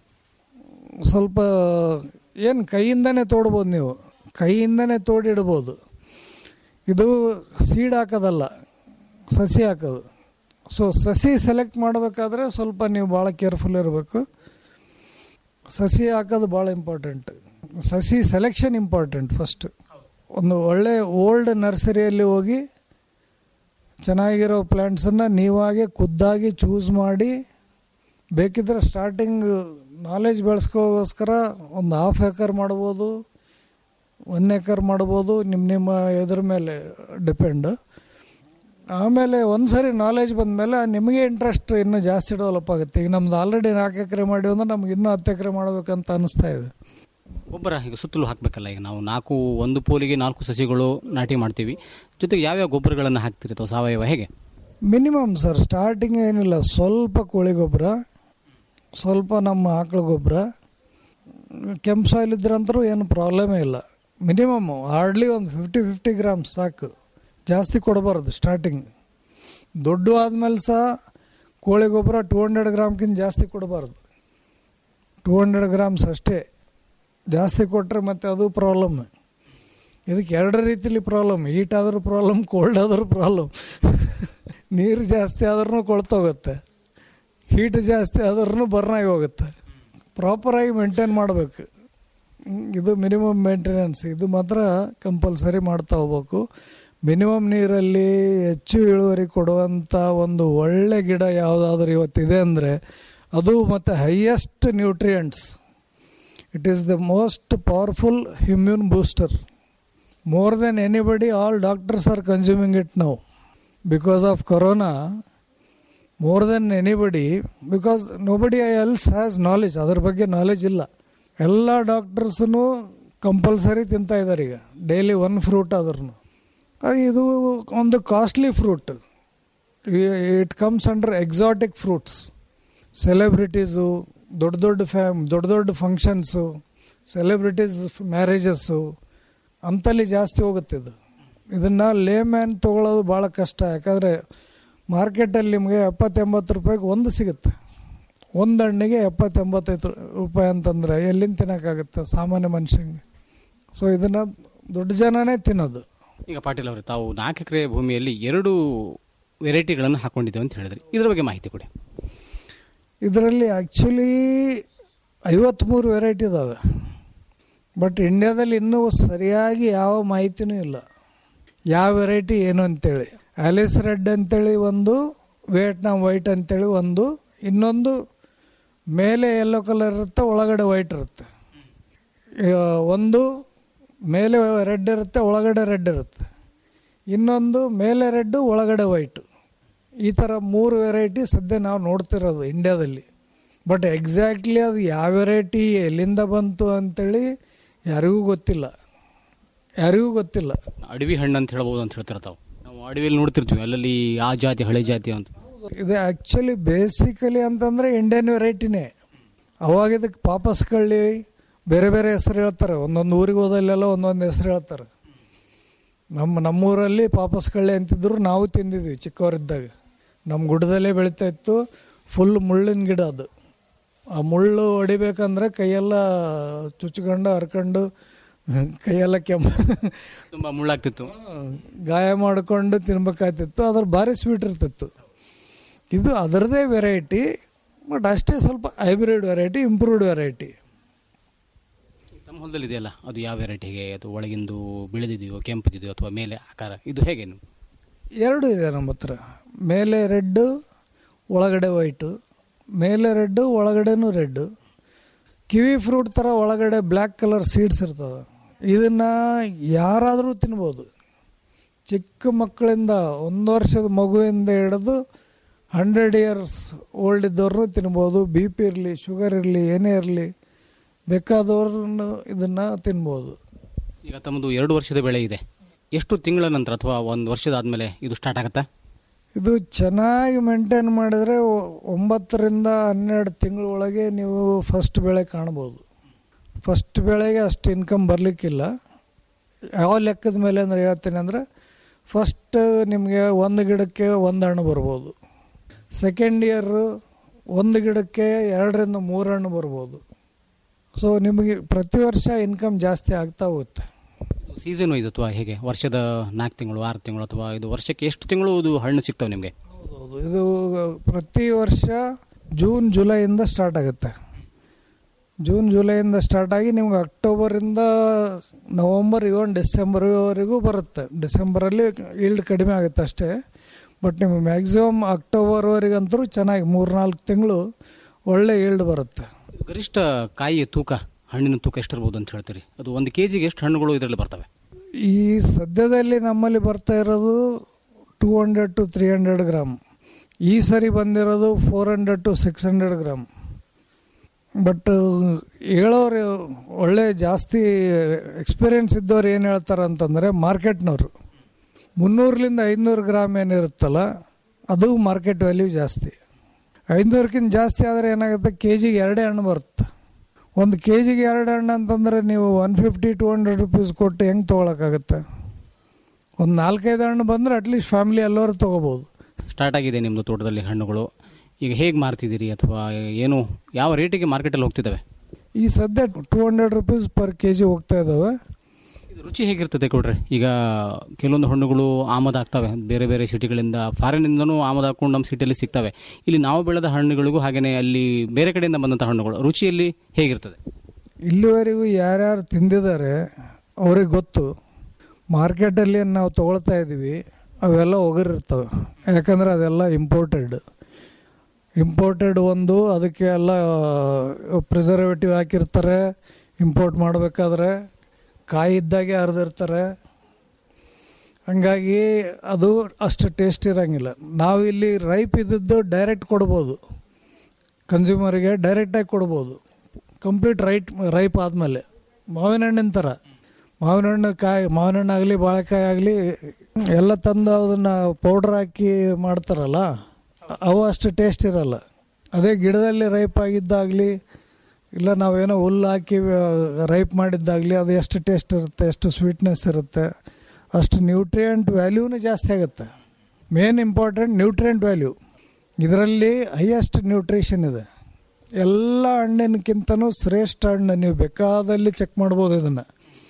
ಸ್ವಲ್ಪ ಏನು ಕೈಯಿಂದನೇ ತೋಡ್ಬೋದು ನೀವು ಕೈಯಿಂದನೇ ತೋಡಿಡ್ಬೋದು ಇದು ಸೀಡ್ ಹಾಕೋದಲ್ಲ ಸಸಿ ಹಾಕೋದು ಸೊ ಸಸಿ ಸೆಲೆಕ್ಟ್ ಮಾಡಬೇಕಾದ್ರೆ ಸ್ವಲ್ಪ ನೀವು ಭಾಳ ಕೇರ್ಫುಲ್ ಇರಬೇಕು ಸಸಿ ಹಾಕೋದು ಭಾಳ ಇಂಪಾರ್ಟೆಂಟ್ ಸಸಿ ಸೆಲೆಕ್ಷನ್ ಇಂಪಾರ್ಟೆಂಟ್ ಫಸ್ಟ್ ಒಂದು ಒಳ್ಳೆ ಓಲ್ಡ್ ನರ್ಸರಿಯಲ್ಲಿ ಹೋಗಿ ಚೆನ್ನಾಗಿರೋ ಪ್ಲ್ಯಾಂಟ್ಸನ್ನು ನೀವಾಗೆ ಖುದ್ದಾಗಿ ಚೂಸ್ ಮಾಡಿ ಬೇಕಿದ್ರೆ ಸ್ಟಾರ್ಟಿಂಗ್ ನಾಲೆಜ್ ಬೆಳೆಸ್ಕೋಸ್ಕರ ಒಂದು ಹಾಫ್ ಏಕರ್ ಮಾಡ್ಬೋದು ಒನ್ ಏಕರ್ ಮಾಡ್ಬೋದು ನಿಮ್ಮ ನಿಮ್ಮ ಇದ್ರ ಮೇಲೆ ಡಿಪೆಂಡ್ ಆಮೇಲೆ ಒಂದು ಸರಿ ನಾಲೆಜ್ ಬಂದಮೇಲೆ ನಿಮಗೆ ಇಂಟ್ರೆಸ್ಟ್ ಇನ್ನೂ ಜಾಸ್ತಿ ಡೆವಲಪ್ ಆಗುತ್ತೆ ಈಗ ನಮ್ದು ಆಲ್ರೆಡಿ ನಾಲ್ಕು ಎಕರೆ ಮಾಡಿ ಅಂದ್ರೆ ನಮ್ಗೆ ಇನ್ನೂ ಹತ್ತು ಎಕರೆ ಮಾಡಬೇಕಂತ ಅನಿಸ್ತಾ ಇದೆ ಗೊಬ್ಬರ ಈಗ ಸುತ್ತಲೂ ಹಾಕಬೇಕಲ್ಲ ಈಗ ನಾವು ನಾಲ್ಕು ಒಂದು ಪೋಲಿಗೆ ನಾಲ್ಕು ಸಸಿಗಳು ನಾಟಿ ಮಾಡ್ತೀವಿ ಜೊತೆಗೆ ಯಾವ್ಯಾವ ಗೊಬ್ಬರಗಳನ್ನು ಹಾಕ್ತೀರಿ ಅಥವಾ ಸಾವಯವ ಹೇಗೆ ಮಿನಿಮಮ್ ಸರ್ ಸ್ಟಾರ್ಟಿಂಗ್ ಏನಿಲ್ಲ ಸ್ವಲ್ಪ ಕೋಳಿ ಗೊಬ್ಬರ ಸ್ವಲ್ಪ ನಮ್ಮ ಆಕಳ ಗೊಬ್ಬರ ಕೆಂಪು ಸಾಯಿಲ್ ಇದ್ರಂತರೂ ಏನು ಪ್ರಾಬ್ಲಮೇ ಇಲ್ಲ ಮಿನಿಮಮ್ ಹಾರ್ಡ್ಲಿ ಒಂದು ಫಿಫ್ಟಿ ಫಿಫ್ಟಿ ಗ್ರಾಮ್ಸ್ ಸಾಕು ಜಾಸ್ತಿ ಕೊಡಬಾರ್ದು ಸ್ಟಾರ್ಟಿಂಗ್ ದೊಡ್ಡ ಆದಮೇಲೆ ಸಹ ಕೋಳಿ ಗೊಬ್ಬರ ಟೂ ಹಂಡ್ರೆಡ್ ಗ್ರಾಮ್ಗಿಂತ ಜಾಸ್ತಿ ಕೊಡಬಾರ್ದು ಟೂ ಹಂಡ್ರೆಡ್ ಗ್ರಾಮ್ಸ್ ಅಷ್ಟೇ ಜಾಸ್ತಿ ಕೊಟ್ಟರೆ ಮತ್ತೆ ಅದು ಪ್ರಾಬ್ಲಮ್ ಇದಕ್ಕೆ ಎರಡು ರೀತಿಲಿ ಪ್ರಾಬ್ಲಮ್ ಹೀಟ್ ಆದರೂ ಪ್ರಾಬ್ಲಮ್ ಕೋಲ್ಡ್ ಆದರೂ ಪ್ರಾಬ್ಲಮ್ ನೀರು ಜಾಸ್ತಿ ಆದ್ರೂ ಕೊಳ್ತೋಗುತ್ತೆ ಹೀಟ್ ಜಾಸ್ತಿ ಆದ್ರೂ ಬರ್ನ್ ಆಗಿ ಹೋಗುತ್ತೆ ಪ್ರಾಪರಾಗಿ ಮೇಂಟೈನ್ ಮಾಡಬೇಕು ಇದು ಮಿನಿಮಮ್ ಮೇಂಟೆನೆನ್ಸ್ ಇದು ಮಾತ್ರ ಕಂಪಲ್ಸರಿ ಮಾಡ್ತಾ ಹೋಗ್ಬೇಕು ಮಿನಿಮಮ್ ನೀರಲ್ಲಿ ಹೆಚ್ಚು ಇಳುವರಿ ಕೊಡುವಂಥ ಒಂದು ಒಳ್ಳೆ ಗಿಡ ಯಾವುದಾದ್ರೂ ಇವತ್ತಿದೆ ಅಂದರೆ ಅದು ಮತ್ತು highest nutrients it is the most powerful immune booster more than anybody all doctors are consuming it now because of corona more than anybody because nobody else has knowledge ಅದ್ರ ಬಗ್ಗೆ ನಾಲೆಜ್ ಇಲ್ಲ ಎಲ್ಲ ಡಾಕ್ಟರ್ಸೂ ಕಂಪಲ್ಸರಿ ತಿಂತಾ ಇದ್ದಾರೆ ಈಗ ಡೈಲಿ ಒನ್ ಫ್ರೂಟ್ ಆದ್ರೂ ಇದು ಒಂದು costly fruit it comes under exotic fruits celebrities ದೊಡ್ಡ ದೊಡ್ಡ ಫ್ಯಾಮ್ ದೊಡ್ಡ ದೊಡ್ಡ ಫಂಕ್ಷನ್ಸು ಸೆಲೆಬ್ರಿಟೀಸ್ ಮ್ಯಾರೇಜಸ್ಸು ಅಂತಲ್ಲಿ ಜಾಸ್ತಿ ಹೋಗುತ್ತೆ ಇದು ಇದನ್ನು ಲೇ ಮ್ಯಾನ್ ತೊಗೊಳೋದು ಭಾಳ ಕಷ್ಟ ಯಾಕಂದರೆ ಮಾರ್ಕೆಟಲ್ಲಿ ನಿಮಗೆ ಎಪ್ಪತ್ತೆಂಬತ್ತು ರೂಪಾಯಿಗೆ ಒಂದು ಸಿಗುತ್ತೆ ಒಂದು ಹಣ್ಣಿಗೆ ಎಪ್ಪತ್ತೆಂಬತ್ತೈದು ರೂಪಾಯಿ ಅಂತಂದರೆ ಎಲ್ಲಿಂದ ತಿನ್ನೋಕ್ಕಾಗುತ್ತೆ ಸಾಮಾನ್ಯ ಮನುಷ್ಯನಿಗೆ ಸೊ ಇದನ್ನು ದೊಡ್ಡ ಜನನೇ ತಿನ್ನೋದು ಈಗ ಪಾಟೀಲ್ ಅವರೇ ತಾವು ನಾಲ್ಕು ಎಕರೆ ಭೂಮಿಯಲ್ಲಿ ಎರಡು ವೆರೈಟಿಗಳನ್ನು ಹಾಕೊಂಡಿದ್ದೇವೆ ಅಂತ ಹೇಳಿದ್ರಿ ಇದ್ರ ಬಗ್ಗೆ ಮಾಹಿತಿ ಕೊಡಿ ಇದರಲ್ಲಿ ಆ್ಯಕ್ಚುಲಿ ಐವತ್ತ್ಮೂರು ವೆರೈಟಿ ಇದ್ದಾವೆ ಬಟ್ ಇಂಡ್ಯಾದಲ್ಲಿ ಇನ್ನೂ ಸರಿಯಾಗಿ ಯಾವ ಮಾಹಿತಿನೂ ಇಲ್ಲ ಯಾವ ವೆರೈಟಿ ಏನು ಅಂತೇಳಿ ಆಲಿಸ್ ರೆಡ್ ಅಂತೇಳಿ ಒಂದು ವಿಯೆಟ್ನಾಮ್ ವೈಟ್ ಅಂತೇಳಿ ಒಂದು ಇನ್ನೊಂದು ಮೇಲೆ ಯೆಲ್ಲೋ ಕಲರ್ ಇರುತ್ತೆ ಒಳಗಡೆ ವೈಟ್ ಇರುತ್ತೆ ಈಗ ಒಂದು ಮೇಲೆ ರೆಡ್ ಇರುತ್ತೆ ಒಳಗಡೆ ರೆಡ್ ಇರುತ್ತೆ ಇನ್ನೊಂದು ಮೇಲೆ ರೆಡ್ಡು ಒಳಗಡೆ ವೈಟು ಈ ಥರ ಮೂರು ವೆರೈಟಿ ಸದ್ಯ ನಾವು ನೋಡ್ತಿರೋದು ಇಂಡ್ಯಾದಲ್ಲಿ ಬಟ್ ಎಕ್ಸಾಕ್ಟ್ಲಿ ಅದು ಯಾವ ವೆರೈಟಿ ಎಲ್ಲಿಂದ ಬಂತು ಅಂತೇಳಿ ಯಾರಿಗೂ ಗೊತ್ತಿಲ್ಲ ಯಾರಿಗೂ ಗೊತ್ತಿಲ್ಲ ಅಡವಿ ಹಣ್ಣು ಅಂತ ಹೇಳ್ಬೋದು ಅಂತ ಹೇಳ್ತಾರೆ ತಾವು ನಾವು ಅಡವಿಯಲ್ಲಿ ನೋಡ್ತಿರ್ತೀವಿ ಅಲ್ಲಲ್ಲಿ ಆ ಜಾತಿ ಹಳೆ ಜಾತಿ ಅಂತ ಇದು ಆ್ಯಕ್ಚುಲಿ ಬೇಸಿಕಲಿ ಅಂತಂದರೆ ಇಂಡಿಯನ್ ವೆರೈಟಿನೇ ಅವಾಗ ಇದಕ್ಕೆ ಪಾಪಸ್ ಕಳ್ಳಿ ಬೇರೆ ಬೇರೆ ಹೆಸರು ಹೇಳ್ತಾರೆ ಒಂದೊಂದು ಊರಿಗೆ ಹೋದಲ್ಲೆಲ್ಲ ಒಂದೊಂದು ಹೆಸರು ಹೇಳ್ತಾರೆ ನಮ್ಮ ನಮ್ಮೂರಲ್ಲಿ ಪಾಪಸ್ ಕಳ್ಳಿ ಅಂತಿದ್ರು ನಾವು ತಿಂದಿದ್ವಿ ಚಿಕ್ಕವರಿದ್ದಾಗ ನಮ್ಮ ಗುಡ್ಡದಲ್ಲೇ ಬೆಳೀತಾ ಇತ್ತು ಫುಲ್ ಮುಳ್ಳಿನ ಗಿಡ ಅದು ಆ ಮುಳ್ಳು ಹೊಡಿಬೇಕಂದ್ರೆ ಕೈಯೆಲ್ಲ ಚುಚ್ಕೊಂಡು ಹರ್ಕೊಂಡು ಕೈಯೆಲ್ಲ ಕೆಮ್ಮ ತುಂಬ ಮುಳ್ಳಾಗ್ತಿತ್ತು ಗಾಯ ಮಾಡಿಕೊಂಡು ತಿನ್ಬೇಕಾಗ್ತಿತ್ತು ಅದ್ರ ಭಾರಿ ಸ್ವೀಟ್ ಇರ್ತಿತ್ತು ಇದು ಅದರದೇ ವೆರೈಟಿ ಬಟ್ ಅಷ್ಟೇ ಸ್ವಲ್ಪ ಹೈಬ್ರಿಡ್ ವೆರೈಟಿ ಇಂಪ್ರೂವ್ಡ್ ವೆರೈಟಿ ತಮ್ಮ ಹೊಲದಲ್ಲಿ ಇದೆಯಲ್ಲ ಅದು ಯಾವ ವೆರೈಟಿಗೆ ಅದು ಒಳಗಿಂದು ಬಿಳಿದಿದೆಯೋ ಕೆಂಪದಿದೆಯೋ ಅಥವಾ ಮೇಲೆ ಆಕಾರ ಇದು ಹೇಗೆ ನೀವು ಎರಡು ಇದೆ ನಮ್ಮ ಹತ್ರ ಮೇಲೆ ರೆಡ್ಡು ಒಳಗಡೆ ವೈಟು ಮೇಲೆ ರೆಡ್ಡು ಒಳಗಡೆನೂ ರೆಡ್ಡು ಕಿವಿ ಫ್ರೂಟ್ ಥರ ಒಳಗಡೆ ಬ್ಲ್ಯಾಕ್ ಕಲರ್ ಸೀಡ್ಸ್ ಇರ್ತವೆ ಇದನ್ನು ಯಾರಾದರೂ ತಿನ್ಬೋದು ಚಿಕ್ಕ ಮಕ್ಕಳಿಂದ ಒಂದು ವರ್ಷದ ಮಗುವಿಂದ ಹಿಡಿದು ಹಂಡ್ರೆಡ್ ಇಯರ್ಸ್ ಓಲ್ಡ್ ಇದ್ದವ್ರನ್ನೂ ತಿನ್ಬೋದು ಬಿ ಪಿ ಇರಲಿ ಶುಗರ್ ಇರಲಿ ಏನೇ ಇರಲಿ ಬೇಕಾದವ್ರನ್ನು ಇದನ್ನು ತಿನ್ಬೋದು ಈಗ ತಮ್ಮದು ಎರಡು ವರ್ಷದ ಬೆಳೆ ಇದೆ ಎಷ್ಟು ತಿಂಗಳ ನಂತರ ಅಥವಾ ಒಂದು ವರ್ಷದ ಆದಮೇಲೆ ಇದು ಸ್ಟಾರ್ಟ್ ಆಗುತ್ತಾ ಇದು ಚೆನ್ನಾಗಿ ಮೇಂಟೈನ್ ಮಾಡಿದರೆ ಒ- ಒಂಬತ್ತರಿಂದ ಹನ್ನೆರಡು ತಿಂಗಳೊಳಗೆ ನೀವು ಫಸ್ಟ್ ಬೆಳೆ ಕಾಣ್ಬೋದು ಫಸ್ಟ್ ಬೆಳೆಗೆ ಅಷ್ಟು ಇನ್ಕಮ್ ಬರಲಿಕ್ಕಿಲ್ಲ ಯಾವ ಲೆಕ್ಕದ ಮೇಲೆ ಅಂದ್ರೆ ಹೇಳ್ತೀನಿ ಅಂದರೆ ಫಸ್ಟ್ ನಿಮಗೆ ಒಂದು ಗಿಡಕ್ಕೆ ಒಂದು ಹಣ್ಣು ಬರ್ಬೋದು ಸೆಕೆಂಡ್ ಇಯರು ಒಂದು ಗಿಡಕ್ಕೆ ಎರಡರಿಂದ ಮೂರು ಹಣ್ಣು ಬರ್ಬೋದು ಸೊ ನಿಮಗೆ ಪ್ರತಿ ವರ್ಷ ಇನ್ಕಮ್ ಜಾಸ್ತಿ ಆಗ್ತಾ ಹೋಗುತ್ತೆ ಸೀಸನ್ ವೈಸ್ ಅಥವಾ ಹೇಗೆ ವರ್ಷದ ನಾಲ್ಕು ತಿಂಗಳು ಆರು ತಿಂಗಳು ಅಥವಾ ಇದು ವರ್ಷಕ್ಕೆ ಎಷ್ಟು ತಿಂಗಳು ಇದು ಹಣ್ಣು ಸಿಗ್ತವೆ ನಿಮಗೆ ಹೌದು ಇದು ಪ್ರತಿ ವರ್ಷ ಜೂನ್ ಜುಲೈಯಿಂದ ಸ್ಟಾರ್ಟ್ ಆಗುತ್ತೆ ಜೂನ್ ಜುಲೈಯಿಂದ ಸ್ಟಾರ್ಟ್ ಆಗಿ ನಿಮ್ಗೆ ಅಕ್ಟೋಬರಿಂದ ನವಂಬರ್ ಇವನ್ ಡಿಸೆಂಬರ್ವರೆಗೂ ಬರುತ್ತೆ ಡಿಸೆಂಬರಲ್ಲಿ ಈಲ್ಡ್ ಕಡಿಮೆ ಆಗುತ್ತೆ ಅಷ್ಟೇ ಬಟ್ ನಿಮಗೆ ಮ್ಯಾಕ್ಸಿಮಮ್ ಅಕ್ಟೋಬರ್ವರೆಗಂತೂ ಚೆನ್ನಾಗಿ ಮೂರು ನಾಲ್ಕು ತಿಂಗಳು ಒಳ್ಳೆ ಈಲ್ಡ್ ಬರುತ್ತೆ ಗರಿಷ್ಠ ಕಾಯಿಯ ತೂಕ ಹಣ್ಣಿನ ತೂಕ ಎಷ್ಟಿರ್ಬೋದು ಅಂತ ಹೇಳ್ತೀರಿ ಅದು ಒಂದು ಕೆ ಜಿಗೆ ಎಷ್ಟು ಹಣ್ಣುಗಳು ಇದರಲ್ಲಿ ಬರ್ತವೆ ಈ ಸದ್ಯದಲ್ಲಿ ನಮ್ಮಲ್ಲಿ ಬರ್ತಾ ಇರೋದು two hundred to three hundred gram ಈ ಸರಿ ಬಂದಿರೋದು four hundred to six hundred gram but ಹೇಳೋರು ಒಳ್ಳೆ ಜಾಸ್ತಿ ಎಕ್ಸ್ಪೀರಿಯನ್ಸ್ ಇದ್ದವ್ರು ಏನು ಹೇಳ್ತಾರೆ ಅಂತಂದರೆ ಮಾರ್ಕೆಟ್ನವರು ಮುನ್ನೂರರಿಂದ ಐನೂರು ಗ್ರಾಮ್ ಏನಿರುತ್ತಲ್ಲ ಅದು ಮಾರ್ಕೆಟ್ ವ್ಯಾಲ್ಯೂ ಜಾಸ್ತಿ ಐನೂರಕ್ಕಿಂತ ಜಾಸ್ತಿ ಆದರೆ ಏನಾಗುತ್ತೆ ಕೆ ಜಿಗೆ ಎರಡೇ ಹಣ್ಣು ಬರುತ್ತೆ ಒಂದು ಕೆ ಜಿಗೆ ಎರಡು ಹಣ್ಣು ಅಂತಂದರೆ ನೀವು one fifty to hundred rupees ಕೊಟ್ಟು ಹೆಂಗೆ ತೊಗೊಳಕ್ಕಾಗತ್ತೆ ಒಂದು ನಾಲ್ಕೈದು ಹಣ್ಣು ಬಂದರೆ ಅಟ್ಲೀಸ್ಟ್ ಫ್ಯಾಮಿಲಿ ಎಲ್ಲರೂ ತೊಗೋಬೋದು ಸ್ಟಾರ್ಟ್ ಆಗಿದೆ ನಿಮ್ಮದು ತೋಟದಲ್ಲಿ ಹಣ್ಣುಗಳು ಈಗ ಹೇಗೆ ಮಾರ್ತಿದ್ದೀರಿ ಅಥವಾ ಏನು ಯಾವ ರೇಟಿಗೆ ಮಾರ್ಕೆಟಲ್ಲಿ ಹೋಗ್ತಿದ್ದಾವೆ ಈ ಸದ್ಯ two hundred rupees per K G ಹೋಗ್ತಾ ಇದ್ದಾವೆ ಇದು ರುಚಿ ಹೇಗಿರ್ತದೆ ಕೊಡ್ರಿ ಈಗ ಕೆಲವೊಂದು ಹಣ್ಣುಗಳು ಆಮದಾಗ್ತವೆ ಬೇರೆ ಬೇರೆ ಸಿಟಿಗಳಿಂದ ಫಾರಿನಿಂದನೂ ಆಮದು ಹಾಕೊಂಡು ನಮ್ಮ ಸಿಟಿಯಲ್ಲಿ ಸಿಗ್ತವೆ ಇಲ್ಲಿ ನಾವು ಬೆಳೆದ ಹಣ್ಣುಗಳಿಗೂ ಹಾಗೆಯೇ ಅಲ್ಲಿ ಬೇರೆ ಕಡೆಯಿಂದ ಬಂದಂಥ ಹಣ್ಣುಗಳು ರುಚಿಯಲ್ಲಿ ಹೇಗಿರ್ತದೆ ಇಲ್ಲಿವರೆಗೂ ಯಾರ್ಯಾರು ತಿಂದಿದ್ದಾರೆ ಅವ್ರಿಗೆ ಗೊತ್ತು ಮಾರ್ಕೆಟಲ್ಲಿ ನಾವು ತೊಗೊಳ್ತಾ ಇದ್ದೀವಿ ಅವೆಲ್ಲ ಒಗರಿರ್ತವೆ ಯಾಕಂದರೆ ಅದೆಲ್ಲ ಇಂಪೋರ್ಟೆಡ್ ಇಂಪೋರ್ಟೆಡ್ ಒಂದು ಅದಕ್ಕೆ ಎಲ್ಲ ಪ್ರಿಸರ್ವೇಟಿವ್ ಹಾಕಿರ್ತಾರೆ ಇಂಪೋರ್ಟ್ ಮಾಡಬೇಕಾದ್ರೆ ಕಾಯಿ ಇದ್ದಾಗೆ ಹರಿದಿರ್ತಾರೆ ಹಂಗಾಗಿ ಅದು ಅಷ್ಟು ಟೇಸ್ಟ್ ಇರೋಂಗಿಲ್ಲ ನಾವು ಇಲ್ಲಿ ರೈಪ್ ಇದ್ದದ್ದು ಡೈರೆಕ್ಟ್ ಕೊಡ್ಬೋದು ಕನ್ಸ್ಯೂಮರಿಗೆ ಡೈರೆಕ್ಟಾಗಿ ಕೊಡ್ಬೋದು ಕಂಪ್ಲೀಟ್ ರೈಟ್ ರೈಪ್ ಆದಮೇಲೆ ಮಾವಿನ ಹಣ್ಣಿನ ಥರ ಮಾವಿನ ಹಣ್ಣು ಕಾಯಿ ಮಾವಿನ ಹಣ್ಣು ಆಗಲಿ ಬಾಳೆಕಾಯಿ ಆಗಲಿ ಎಲ್ಲ ತಂದು ಅದನ್ನು ಪೌಡ್ರ್ ಹಾಕಿ ಮಾಡ್ತಾರಲ್ಲ ಅವು ಅಷ್ಟು ಟೇಸ್ಟ್ ಇರಲ್ಲ ಅದೇ ಗಿಡದಲ್ಲಿ ರೈಪ್ ಆಗಿದ್ದಾಗಲಿ ಇಲ್ಲ ನಾವೇನೋ ಹುಲ್ಲು ಹಾಕಿ ರೈಪ್ ಮಾಡಿದ್ದಾಗಲಿ ಅದು ಎಷ್ಟು ಟೇಸ್ಟ್ ಇರುತ್ತೆ ಎಷ್ಟು ಸ್ವೀಟ್ನೆಸ್ ಇರುತ್ತೆ ಅಷ್ಟು ನ್ಯೂಟ್ರಿಯೆಂಟ್ ವ್ಯಾಲ್ಯೂನು ಜಾಸ್ತಿ ಆಗುತ್ತೆ ಮೇನ್ ಇಂಪಾರ್ಟೆಂಟ್ ನ್ಯೂಟ್ರಿಯೆಂಟ್ ವ್ಯಾಲ್ಯೂ ಇದರಲ್ಲಿ ಹೈಯೆಸ್ಟ್ ನ್ಯೂಟ್ರಿಷನ್ ಇದೆ ಎಲ್ಲ ಹಣ್ಣಿನಕ್ಕಿಂತನೂ ಶ್ರೇಷ್ಠ ಹಣ್ಣು ನೀವು ಬೇಕಾದಲ್ಲಿ ಚೆಕ್ ಮಾಡ್ಬೋದು ಇದನ್ನು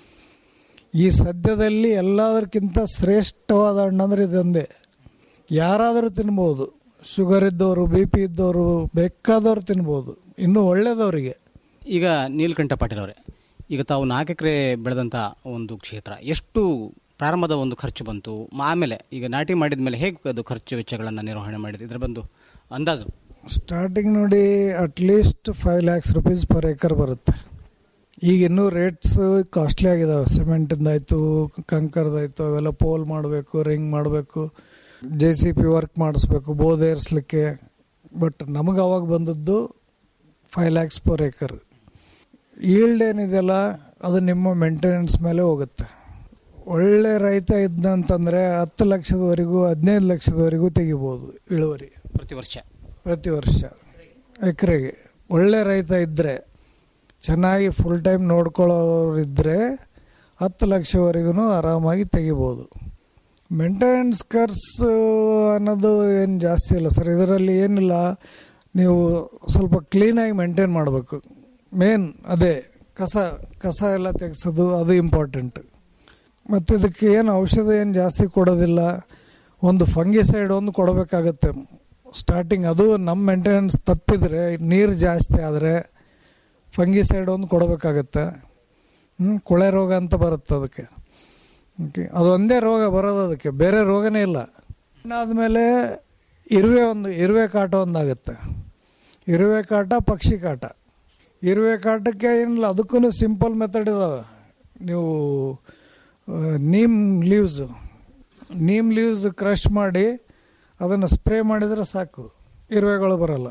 ಈ ಸದ್ಯದಲ್ಲಿ ಎಲ್ಲದಕ್ಕಿಂತ ಶ್ರೇಷ್ಠವಾದ ಹಣ್ಣು ಅಂದರೆ ಇದೊಂದೇ ಯಾರಾದರೂ ತಿನ್ಬೋದು ಶುಗರ್ ಇದ್ದವರು ಬಿ ಪಿ ಇದ್ದವರು ಬೇಕಾದವ್ರು ತಿನ್ಬೋದು ಇನ್ನೂ ಒಳ್ಳೇದವರಿಗೆ ಈಗ ನೀಲಕಂಠ ಪಾಟೀಲ್ ಅವರೇ ಈಗ ತಾವು ನಾಲ್ಕು ಎಕರೆ ಬೆಳೆದಂಥ ಒಂದು ಕ್ಷೇತ್ರ ಎಷ್ಟು ಪ್ರಾರಂಭದ ಒಂದು ಖರ್ಚು ಬಂತು ಆಮೇಲೆ ಈಗ ನಾಟಿ ಮಾಡಿದ ಮೇಲೆ ಹೇಗೆ ಅದು ಖರ್ಚು ವೆಚ್ಚಗಳನ್ನು ನಿರ್ವಹಣೆ ಮಾಡಿದೆ ಇದರ ಬಂದು ಅಂದಾಜು ಸ್ಟಾರ್ಟಿಂಗ್ ನೋಡಿ at least five lakhs rupees per acre ಬರುತ್ತೆ ಈಗ ಇನ್ನೂ ರೇಟ್ಸ್ ಕಾಸ್ಟ್ಲಿ ಆಗಿದಾವೆ ಸಿಮೆಂಟಿಂದಾಯ್ತು ಕಂಕರ್ದಾಯ್ತು ಅವೆಲ್ಲ ಪೋಲ್ ಮಾಡಬೇಕು ರಿಂಗ್ ಮಾಡಬೇಕು ಜೆ ಸಿ ಪಿ ವರ್ಕ್ ಮಾಡಿಸ್ಬೇಕು ಬೋದ್ ಏರಿಸ್ಲಿಕ್ಕೆ ಬಟ್ ನಮಗೆ ಅವಾಗ ಬಂದದ್ದು five lakhs per acre yield ಏನಿದೆಯಲ್ಲ ಅದು ನಿಮ್ಮ ಮೇಂಟೆನೆನ್ಸ್ ಮೇಲೆ ಹೋಗುತ್ತೆ ಒಳ್ಳೆ ರೈತ ಇದ್ದಂತಂದರೆ ಹತ್ತು ಲಕ್ಷದವರೆಗೂ ಹದಿನೈದು ಲಕ್ಷದವರೆಗೂ ತೆಗಿಬೋದು ಇಳುವರಿ ಪ್ರತಿ ವರ್ಷ ಪ್ರತಿ ವರ್ಷ ಎಕರೆಗೆ ಒಳ್ಳೆ ರೈತ ಇದ್ದರೆ ಚೆನ್ನಾಗಿ ಫುಲ್ ಟೈಮ್ ನೋಡ್ಕೊಳ್ಳೋರಿದ್ದರೆ ಹತ್ತು ಲಕ್ಷವರೆಗೂ ಆರಾಮಾಗಿ ತೆಗಿಬೋದು ಮೇಂಟೆನೆನ್ಸ್ ಖರ್ಚು ಅನ್ನೋದು ಏನು ಜಾಸ್ತಿ ಇಲ್ಲ ಸರ್ ಇದರಲ್ಲಿ ಏನಿಲ್ಲ ನೀವು ಸ್ವಲ್ಪ ಕ್ಲೀನಾಗಿ ಮೇಂಟೈನ್ ಮಾಡಬೇಕು ಮೇನ್ ಅದೇ ಕಸ ಕಸ ಎಲ್ಲ ತೆಗೆಸೋದು ಅದು ಇಂಪಾರ್ಟೆಂಟ್ ಮತ್ತು ಇದಕ್ಕೆ ಏನು ಔಷಧ ಏನು ಜಾಸ್ತಿ ಕೊಡೋದಿಲ್ಲ ಒಂದು ಫಂಗಿಸೈಡ್ ಒಂದು ಕೊಡಬೇಕಾಗತ್ತೆ ಸ್ಟಾರ್ಟಿಂಗ್ ಅದು ನಮ್ಮ ಮೇಂಟೆನೆನ್ಸ್ ತಪ್ಪಿದರೆ ನೀರು ಜಾಸ್ತಿ ಆದರೆ ಫಂಗಿಸೈಡ್ ಒಂದು ಕೊಡಬೇಕಾಗತ್ತೆ ಹ್ಞೂ ಕೊಳೆ ರೋಗ ಅಂತ ಬರುತ್ತೆ ಅದಕ್ಕೆ ಓಕೆ ಅದೊಂದೇ ರೋಗ ಬರೋದು ಅದಕ್ಕೆ ಬೇರೆ ರೋಗನೇ ಇಲ್ಲ ಆದಮೇಲೆ ಇರುವೆ ಒಂದು ಇರುವೆ ಕಾಟ ಒಂದಾಗುತ್ತೆ ಇರುವೆ ಕಾಟ ಪಕ್ಷಿ ಕಾಟ ಇರುವೆ ಕಾಟಕ್ಕೆ ಏನಿಲ್ಲ ಅದಕ್ಕೂ ಸಿಂಪಲ್ ಮೆಥಡ್ ಇದಾವೆ ನೀವು neem leaves neem leaves crush ಮಾಡಿ ಅದನ್ನು ಸ್ಪ್ರೇ ಮಾಡಿದರೆ ಸಾಕು ಇರುವೆಗಳು ಬರಲ್ಲ